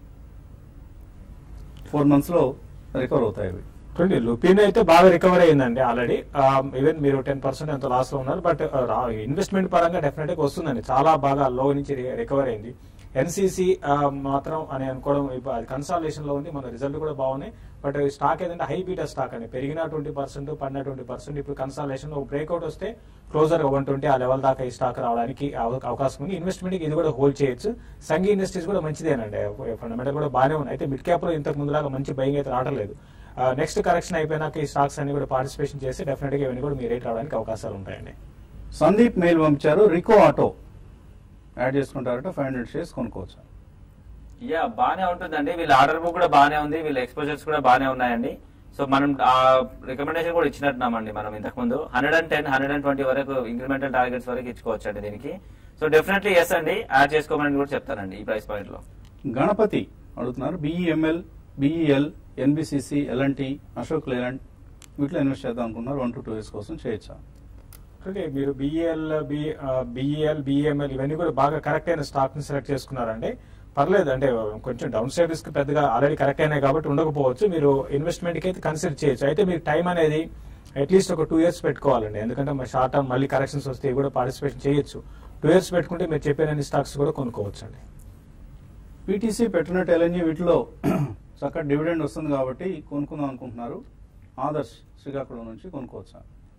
ఫోర్ మంత్స్ లో రికవర్ అవుతాయి ఇవి
చూడండి లుపిన్ అయితే బాగా రికవర్ అయిందండి ఆల్రెడీ ఈవెన్ మీరు టెన్ పర్సెంట్ ఎంత లాస్ లో ఉన్నారు బట్ ఇన్వెస్ట్మెంట్ పరంగా డెఫినెట్ గా వస్తుందండి చాలా బాగా లో నుంచి రికవర్ అయింది ఎన్సీసీ మాత్రం అని అనుకోవడం ఇప్పుడు అది కన్సాలేషన్ లో ఉంది మన రిజల్ట్ కూడా బాగున్నాయి బట్ స్టాక్ ఏంటంటే హై బీటా స్టాక్ అండి పెరిగిన ట్వంటీ పర్సెంట్ పడిన ట్వంటీ పర్సెంట్ ఇప్పుడు కన్సాలేషన్ లో బ్రేక్అవుట్ వస్తే క్లోజర్ వన్ ట్వంటీ ఆ లెవెల్ దాకా ఈ స్టాక్ రావడానికి అవ- అవకాశం ఉంది ఇన్వెస్ట్మెంట్ ఇది కూడా హోల్డ్ చేయొచ్చు సంఘీ ఇండస్ట్రీస్ కూడా మంచిదేనండి ఫండమెంటల్ కూడా బాగానే ఉన్నాయి అయితే మిడ్ క్యాప్ లో ఇంతకు ముందులాగా మంచి బయింగ్ అయితే రావట్లేదు నెక్స్ట్ కరెక్షన్ అయిపోయినాక ఈ స్టాక్స్ అన్ని కూడా పార్టిసిపేషన్ చేసి డెఫినెట్ గా ఇవన్నీ కూడా మీ రేట్ రావడానికి అవకాశాలు ఉంటాయండి
సందీప్ మెయిల్ పంపించారు రికో ఆటో యాడ్ చేసుకుంటారట ఫైవ్ హండ్రెడ్ షేర్స్ కొనుక్కోవచ్చు
యా బానే ఉంటుందండి వీళ్ళ ఆర్డర్ బుక్ కూడా బానే ఉంది వీళ్ళ ఎక్స్పోజర్స్ కూడా బానే ఉన్నాయండి సో మనం ఆ రికమెండేషన్ కూడా ఇచ్చినట్టున్నామండి మనం ఇంతకు ముందు hundred and ten hundred and twenty వరకు ఇంక్రిమెంటల్ టార్గెట్స్ వరకు ఇచ్చుకోవచ్చు అండి దీనికి సో డెఫినెట్లీ ఎస్ అండి యాడ్ చేసుకోమని కూడా చెప్తానండి ఈ ప్రైస్ పాయింట్ లో
గణపతి అడుగుతున్నారు BEML BEL NBCC LNT Ashok Leyland వీటిలో ఇన్వెస్ట్ చేద్దాం అనుకున్నారు వన్ టు టూ ఇయర్స్ కోసం చేయొచ్చా
అంటే మీరు బిఈఎల్ బిఈఎల్ బిఈఎంఎల్ ఇవన్నీ కూడా బాగా కరెక్ట్ అయిన స్టాక్ ని సెలెక్ట్ చేసుకున్నారండి పర్లేదు అంటే కొంచెం డౌన్ సైడ్ రిస్క్ పెద్దగా ఆల్రెడీ కరెక్ట్ అయినాయి కాబట్టి ఉండకపోవచ్చు మీరు ఇన్వెస్ట్మెంట్ కి అయితే కన్సిడర్ చేయొచ్చు అయితే మీరు టైం అనేది అట్లీస్ట్ ఒక టూ ఇయర్స్ పెట్టుకోవాలండి ఎందుకంటే మా షార్ట్ టర్మ్ మళ్ళీ కరెక్షన్స్ వస్తే ఇవి కూడా పార్టిసిపేషన్ చేయొచ్చు టూ ఇయర్స్ పెట్టుకుంటే మీరు చెప్పిన స్టాక్స్ కూడా కొనుక్కోవచ్చు అండి
పీటీసీ పెట్రోనెట్ ఎల్ఎన్జీ వీటిలో చక్కగా డివిడెండ్ వస్తుంది కాబట్టి కొనుక్కుందాం అనుకుంటున్నారు ఆదర్శ్ శ్రీకాకుళం నుంచి కొనుక్కోవచ్చా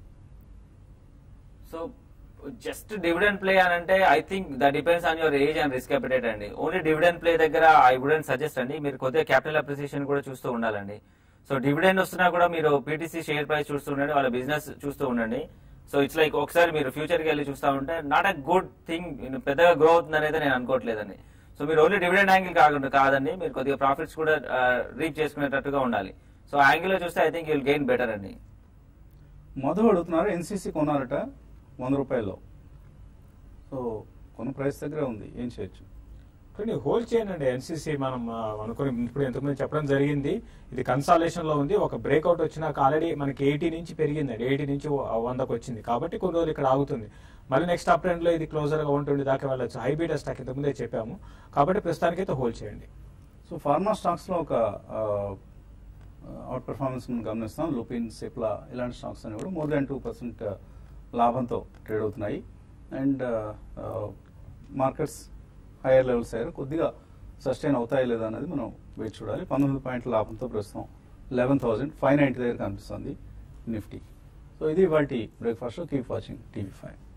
సో జస్ట్ డివిడెండ్ ప్లే అని అంటే I think the depends on your age and risk appetite అండి ఓన్లీ డివిడెండ్ ప్లే దగ్గర ఐ వుడెంట్ సజెస్ట్ అండి మీరు కొద్దిగా క్యాపిటల్ అప్రిసియేషన్ కూడా చూస్తూ ఉండాలండి సో డివిడెండ్ వస్తున్నా కూడా మీరు పీటీసీ షేర్ ప్రైస్ చూస్తూ ఉండండి వాళ్ళ బిజినెస్ చూస్తూ ఉండండి సో ఇట్స్ లైక్ ఒకసారి మీరు ఫ్యూచర్ కి వెళ్ళి చూస్తా ఉంటే నాట్ అ గుడ్ థింగ్ పెద్దగా గ్రో అవుతుంది అనేది నేను అనుకోవట్లేదండి సో మీరు ఓన్లీ డివిడెండ్ యాంగిల్ కాకుండా కాదండి మీరు కొద్దిగా ప్రాఫిట్స్ కూడా రీచ్ చేసుకునేటట్టుగా ఉండాలి సో ఆ యాంగిల్ లో చూస్తే I think you'll gain better అండి
మధు అడుగుతున్నారు ఎన్సీసీ కొనారట వంద రూపాయల్లో సో కొన్న ప్రైస్ దగ్గరే ఉంది ఏం చేయొచ్చు
కానీ హోల్డ్ చేయండి ఎన్సీసీ మనం ఆ, అనుకుని ఇప్పుడు ఇంతకుముందు చెప్పడం జరిగింది ఇది కన్సాలేషన్ లో ఉంది ఒక బ్రేక్అవుట్ వచ్చినాక ఆల్రెడీ మనకి ఎయిటీ నుంచి పెరిగిందండి ఎయిటీ నుంచి ఓ- వందకు వచ్చింది కాబట్టి కొన్ని రోజులు ఇక్కడ ఆగుతుంది మళ్ళీ నెక్స్ట్ అప్ ట్రెండ్ లో ఇది క్లోజర్ గా వన్ ట్వంటీ దాకా వెళ్ళొచ్చు హైబీటా స్టాక్ ఇంతకుముందే చెప్పాము కాబట్టి ప్రస్తుతానికైతే హోల్డ్ చేయండి
సో ఫార్మా స్టాక్స్ లో ఒక అవుట్ పెర్ఫార్మెన్స్ మనం గమనిస్తాం లూపిన్ సిప్లా ఇలాంటి స్టాక్స్ అన్ని కూడా మోర్ దాన్ టూ పర్సెంట్ లాభంతో ట్రేడ్ అవుతున్నాయి అండ్ మార్కెట్స్ హైయర్ లెవెల్స్ అయ్యారు కొద్దిగా సస్టైన్ అవుతాయి లేదా అనేది మనం వేచి చూడాలి పంతొమ్మిది పాయింట్ల లాభంతో ప్రస్తుతం లెవెన్ థౌసండ్ ఫైవ్ నైంటీ దగ్గర కనిపిస్తుంది నిఫ్టీ సో ఇది వాటి breakfast keep watching TV five